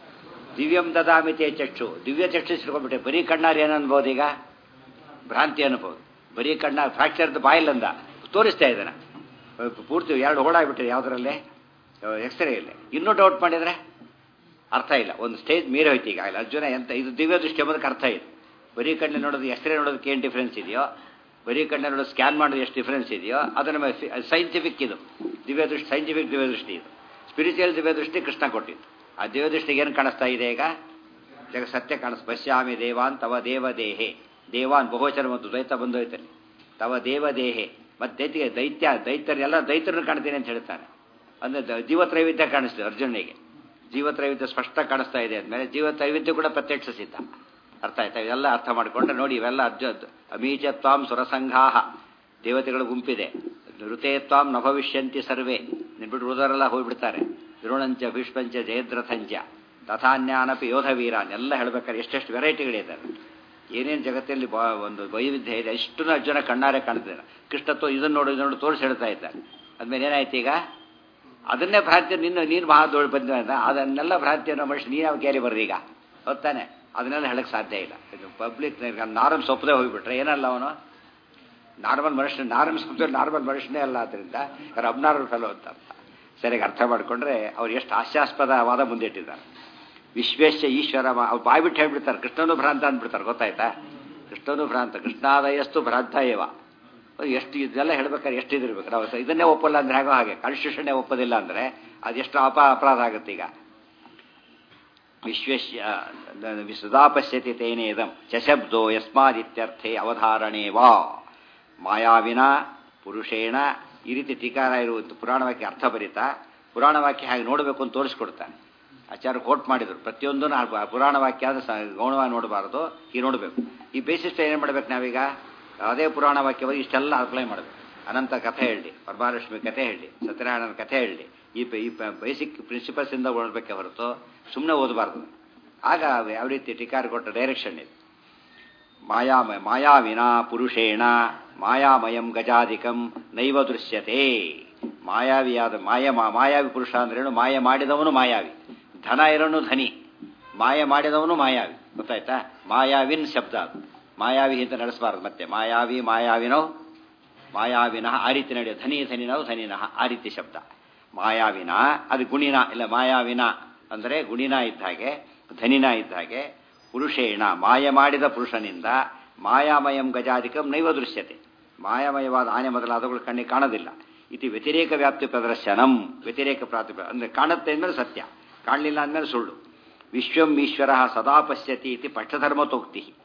ದಿವ್ಯಂ ದದಾಮಿತೆ ಚಕ್ಷು ದಿವ್ಯ ಚಕ್ಷು ಸಿಡ್ಕೊಂಡ್ಬಿಟ್ಟೆ ಬರೀ ಕಣ್ಣಾರು ಏನು ಅನ್ಬೋದು ಈಗ ಭ್ರಾಂತಿ ಅನ್ಬೋದು ಬರೀ ಕಣ್ಣಾರು ಫ್ರಾಕ್ಚರ್ದು ಬಾಯಿಲ್ಲಂದ ತೋರಿಸ್ತಾ ಇದ್ದಾನೆ ಪೂರ್ತಿ ಎರಡು ಹೋಳಾಗ್ಬಿಟ್ಟಿದೆ ಯಾವುದರಲ್ಲಿ ಎಕ್ಸ್ರೇ ಇಲ್ಲ ಇನ್ನೂ ಡೌಟ್ ಮಾಡಿದರೆ ಅರ್ಥ ಇಲ್ಲ ಒಂದು ಸ್ಟೇಜ್ ಮೀರಿ ಹೋಯ್ತು ಈಗ ಇಲ್ಲ ಅರ್ಜುನ ಎಂತ ಇದು ದಿವ್ಯ ದೃಷ್ಟಿ ಎಂಬುದಕ್ಕೆ ಅರ್ಥ ಇದೆ ಬರೀ ಕಣ್ಣು ನೋಡೋದು ಎಕ್ಸ್ರೇ ನೋಡೋದಕ್ಕೆ ಏನು ಡಿಫ್ರೆನ್ಸ್ ಇದೆಯೋ ಬರೀ ಕಣ್ಣು ನೋಡೋದು ಸ್ಕ್ಯಾನ್ ಮಾಡೋದು ಎಷ್ಟು ಡಿಫ್ರೆನ್ಸ್ ಇದೆಯೋ ಅದನ್ನು ಸೈಂಟಿಫಿಕ್ ಇದು ದಿವ್ಯ ದೃಷ್ಟಿ ಸೈಂಟಿಫಿಕ್ ದಿವ್ಯ ದೃಷ್ಟಿ ಇದು ಸ್ಪಿರಿಚುವಲ್ ದಿವ್ಯ ದೃಷ್ಟಿ ಕೃಷ್ಣ ಕೊಟ್ಟಿದ್ದು ಆ ದಿವ್ಯ ದೃಷ್ಟಿಗೆ ಏನು ಕಾಣಿಸ್ತಾ ಇದೆ ಈಗ ಜಗ ಸತ್ಯ ಕಾಣಿಸ್ ಪಶ್ಯಾಮಿ ದೇವಾನ್ ತವ ದೇವ ದೇಹೆ ದೇವಾನ್ ಬಹುವಚನ ಮತ್ತು ದ್ವೈತ ಬಂದೋಯ್ತಲ್ಲಿ ತವ ದೇವ ದೇಹೆ ಮತ್ತೆ ದೈತ್ಯ ದೈತ್ಯ ದೈತ್ಯರೆಲ್ಲ ದೈತ್ಯರನ್ನು ಕಾಣ್ತೀನಿ ಅಂತ ಹೇಳ್ತಾನೆ ಅಂದರೆ ಜೀವತ್ರೈವಿಧ್ಯ ಕಾಣಿಸ್ತದೆ ಅರ್ಜುನಿಗೆ ಜೀವತ್ರೈವಿಧ್ಯ ಸ್ಪಷ್ಟ ಕಾಣಿಸ್ತಾ ಇದೆ ಅಂದಮೇಲೆ ಜೀವತ್ರೈವಿಧ್ಯ ಕೂಡ ಪ್ರತ್ಯಕ್ಷಿಸಿದ್ದ ಅರ್ಥ ಆಯ್ತಾ ಇವೆಲ್ಲ ಅರ್ಥ ಮಾಡಿಕೊಂಡ್ರೆ ನೋಡಿ ಇವೆಲ್ಲ ಅರ್ಜು ಅಮೀಚತ್ವಾಂ ಸುರಸಂಘಾಹ ದೇವತೆಗಳ ಗುಂಪಿದೆ ಋತೇತ್ವಾಂ ನ ಭವಿಷ್ಯಂತಿ ಸರ್ವೇ ನಿನ್ಬಿಟ್ಟು ಉಳಿದವರೆಲ್ಲ ಹೋಗ್ಬಿಡ್ತಾರೆ ದ್ರೋಣಂಚ ಭೀಷ್ಮಂಚ ಜಯದ್ರಥಂಚ ತಥಾನ್ಯಾನಪಿ ಯೋಧ ವೀರಾನ್ ಎಲ್ಲ ಹೇಳ್ಬೇಕಾದ್ರೆ ಎಷ್ಟೆಷ್ಟು ವೆರೈಟಿಗಳಿದ್ದಾರೆ ಏನೇನು ಜಗತ್ತಲ್ಲಿ ಬಾ ಒಂದು ವೈವಿಧ್ಯ ಇದೆ ಇಷ್ಟು ಅರ್ಜುನ ಕಣ್ಣಾರೆ ಕಾಣ್ತಿದ್ದಾರೆ ಕೃಷ್ಣತ್ವ ಇದನ್ನು ನೋಡು ಇದನ್ನು ನೋಡು ತೋರಿಸಿ ಹೇಳ್ತಾ ಇದ್ದಾರೆ ಅದ್ಮೇಲೆ ಏನಾಯ್ತು ಈಗ ಅದನ್ನೇ ಭ್ರಾಂತಿ ನಿನ್ನ ನೀನು ಮಹಾದೋಳು ಬಂದ ಅದನ್ನೆಲ್ಲ ಭ್ರಾಂತಿಯನ್ನು ಮನುಷ್ಯ ನೀನು ಯಾವ ಕ್ಯಾರಿ ಬರ್ರಿ ಈಗ ಹೊತ್ತಾನೆ ಅದನ್ನೆಲ್ಲ ಹೇಳಕ್ಕೆ ಸಾಧ್ಯ ಇಲ್ಲ ಇದು ಪಬ್ಲಿಕ್ ನಾರ್ಮಲ್ಸ್ ಒಪ್ಪದೆ ಹೋಗ್ಬಿಟ್ರೆ ಏನಲ್ಲ ಅವನು ನಾರ್ಮಲ್ ಮನುಷ್ಯ ನಾರ್ಮಲ್ ಒಪ್ಪಿದ್ರೆ ನಾರ್ಮಲ್ ಮನುಷ್ಯನೇ ಅಲ್ಲ ಆದ್ದರಿಂದ ಯಾರು ಅಬ್ನಾರ್ಮಲ್ ಫೆಲೋ ಅಂತ ಸರಿಯಾಗಿ ಅರ್ಥ ಮಾಡಿಕೊಂಡ್ರೆ ಅವ್ರು ಎಷ್ಟು ಹಾಸ್ಯಾಸ್ಪದ ವಾದ ಮುಂದಿಟ್ಟಿದ್ದಾರೆ ವಿಶ್ವೇಶ ಈಶ್ವರ ಅವ್ರು ಬಾಯ್ಬಿಟ್ಟು ಹೇಳ್ಬಿಡ್ತಾರೆ ಕೃಷ್ಣನು ಭ್ರಾಂತ ಅಂದ್ಬಿಡ್ತಾರೆ ಗೊತ್ತಾಯ್ತಾ ಕೃಷ್ಣನು ಭ್ರಾಂತ ಕೃಷ್ಣಾದಯಸ್ತು ಭ್ರಾಂತ ಏವ ಎಷ್ಟು ಇದೆಲ್ಲ ಹೇಳ್ಬೇಕಾದ್ರೆ ಎಷ್ಟು ಇದಿರ್ಬೇಕು ನಾವು ಇದನ್ನೇ ಒಪ್ಪಲ್ಲ ಅಂದ್ರೆ ಹೇಗೋ ಹಾಗೆ ಕಾನ್ಸ್ಟಿಟ್ಯೂಷನ್ನೇ ಒಪ್ಪೋದಿಲ್ಲ ಅಂದರೆ ಅದೆಷ್ಟು ಅಪ ಅಪರಾಧ ಆಗುತ್ತೆ ಈಗ ವಿಶ್ವೇಶ್ಯ ಸದಾ ಪಶ್ಯತಿ ತೇನೇದಂ ಚಶಬ್ದೋ ಯಸ್ಮಾದಿತ್ಯರ್ಥೆ ಅವಧಾರಣೆ ವಾ ಮಾಯಾವಿನ ಪುರುಷೇಣ ಈ ರೀತಿ ಟೀಕಾರ ಇರುವಂಥ ಪುರಾಣ ವಾಕ್ಯ ಅರ್ಥ ಬರೀತಾ ಪುರಾಣ ವಾಕ್ಯ ಹಾಗೆ ನೋಡಬೇಕು ಅಂತ ತೋರಿಸ್ಕೊಡ್ತಾನೆ ಆಚಾರ್ಯ ಕೋಟ್ ಮಾಡಿದ್ರು ಪ್ರತಿಯೊಂದು ಪುರಾಣ ವಾಕ್ಯ ಆದರೆ ಗೌಣವಾಗಿ ನೋಡಬಾರ್ದು ಈ ನೋಡಬೇಕು ಈ ಬೇಸಿಸ್ ಏನು ಮಾಡ್ಬೇಕು ನಾವೀಗ ಅದೇ ಪುರಾಣ ವಾಕ್ಯವಾಗಿ ಇಷ್ಟೆಲ್ಲ ಅಪ್ಲೈ ಮಾಡಬೇಕು ಅನಂತ ಕಥೆ ಹೇಳಿ ಪರಮಹಾಲಕ್ಷ್ಮಿ ಕಥೆ ಹೇಳಿ ಸತ್ಯನಾರಾಯಣನ ಕಥೆ ಹೇಳಿ ಈ ಈ ಬೇಸಿಕ್ ಪ್ರಿನ್ಸಿಪಲ್ಸಿಂದ ಓಡಬೇಕೆ ಹೊರತು ಸುಮ್ಮನೆ ಓದಬಾರ್ದು ಆಗ ಯಾವ ರೀತಿ ಟೀಕಾರ ಕೊಟ್ಟ ಡೈರೆಕ್ಷನ್ ಇದೆ ಮಾಯಾಮಯ ಮಾಯಾವಿನ ಪುರುಷೇಣ ಮಾಯಾಮಯಂ ಗಜಾಧಿಕಂ ನೈವ ದೃಶ್ಯತೆ ಮಾಯಾವಿಯಾದ ಮಾಯ ಮಾಯಾವಿ ಪುರುಷ ಅಂದ್ರೇನು ಮಾಯ ಮಾಡಿದವನು ಮಾಯಾವಿ ಧನ ಇರೋನು ಧನಿ ಮಾಯ ಮಾಡಿದವನು ಮಾಯಾವಿ ಗೊತ್ತಾಯ್ತಾ ಮಾಯಾವಿನ್ ಶಬ್ದ ಅದು ಮಾಯಾವಿ ಅಂತ ನಡೆಸಬಾರದು ಮತ್ತೆ ಮಾಯಾವಿ ಮಾಯಾವಿನೋ ಮಾಯಾವಿನಃ ಆ ರೀತಿ ನಡೆಯೋ ಧನಿ ಧನಿನೋ ಧನಿನಃ ಆ ರೀತಿ ಶಬ್ದ ಮಾಯಾವಿನ ಅದು ಗುಣಿನ ಇಲ್ಲ ಮಾಯಾವಿನ ಅಂದರೆ ಗುಣಿನ ಇದ್ದ ಹಾಗೆ ಧನಿನ ಇದ್ದ ಹಾಗೆ ಪುರುಷೇಣ ಮಾಯ ಮಾಡಿದ ಪುರುಷನಿಂದ ಮಾಯಾಮಯಂ ಗಜಾಧಿಕಂ ನೈವ ದೃಶ್ಯತೆ ಮಾಯಾಮಯವಾದ ಆನೆ ಮೊದಲಾದವುಗಳು ಕಣ್ಣಿಗೆ ಕಾಣೋದಿಲ್ಲ ಇದು ವ್ಯತಿರೇಕ ವ್ಯಾಪ್ತಿ ಪ್ರದರ್ಶನಂ ವ್ಯತಿರೇಕ ಪ್ರಾತಿ ಅಂದರೆ ಕಾಣುತ್ತೆ ಅಂದಮೇಲೆ ಸತ್ಯ ಕಾಣಲಿಲ್ಲ ಅಂದಮೇಲೆ ಸುಳ್ಳು ವಿಶ್ವಂ ಈಶ್ವರ ಸದಾ ಪಶ್ಯತಿ ಇತಿ ಪಕ್ಷಧರ್ಮತೋಕ್ತಿ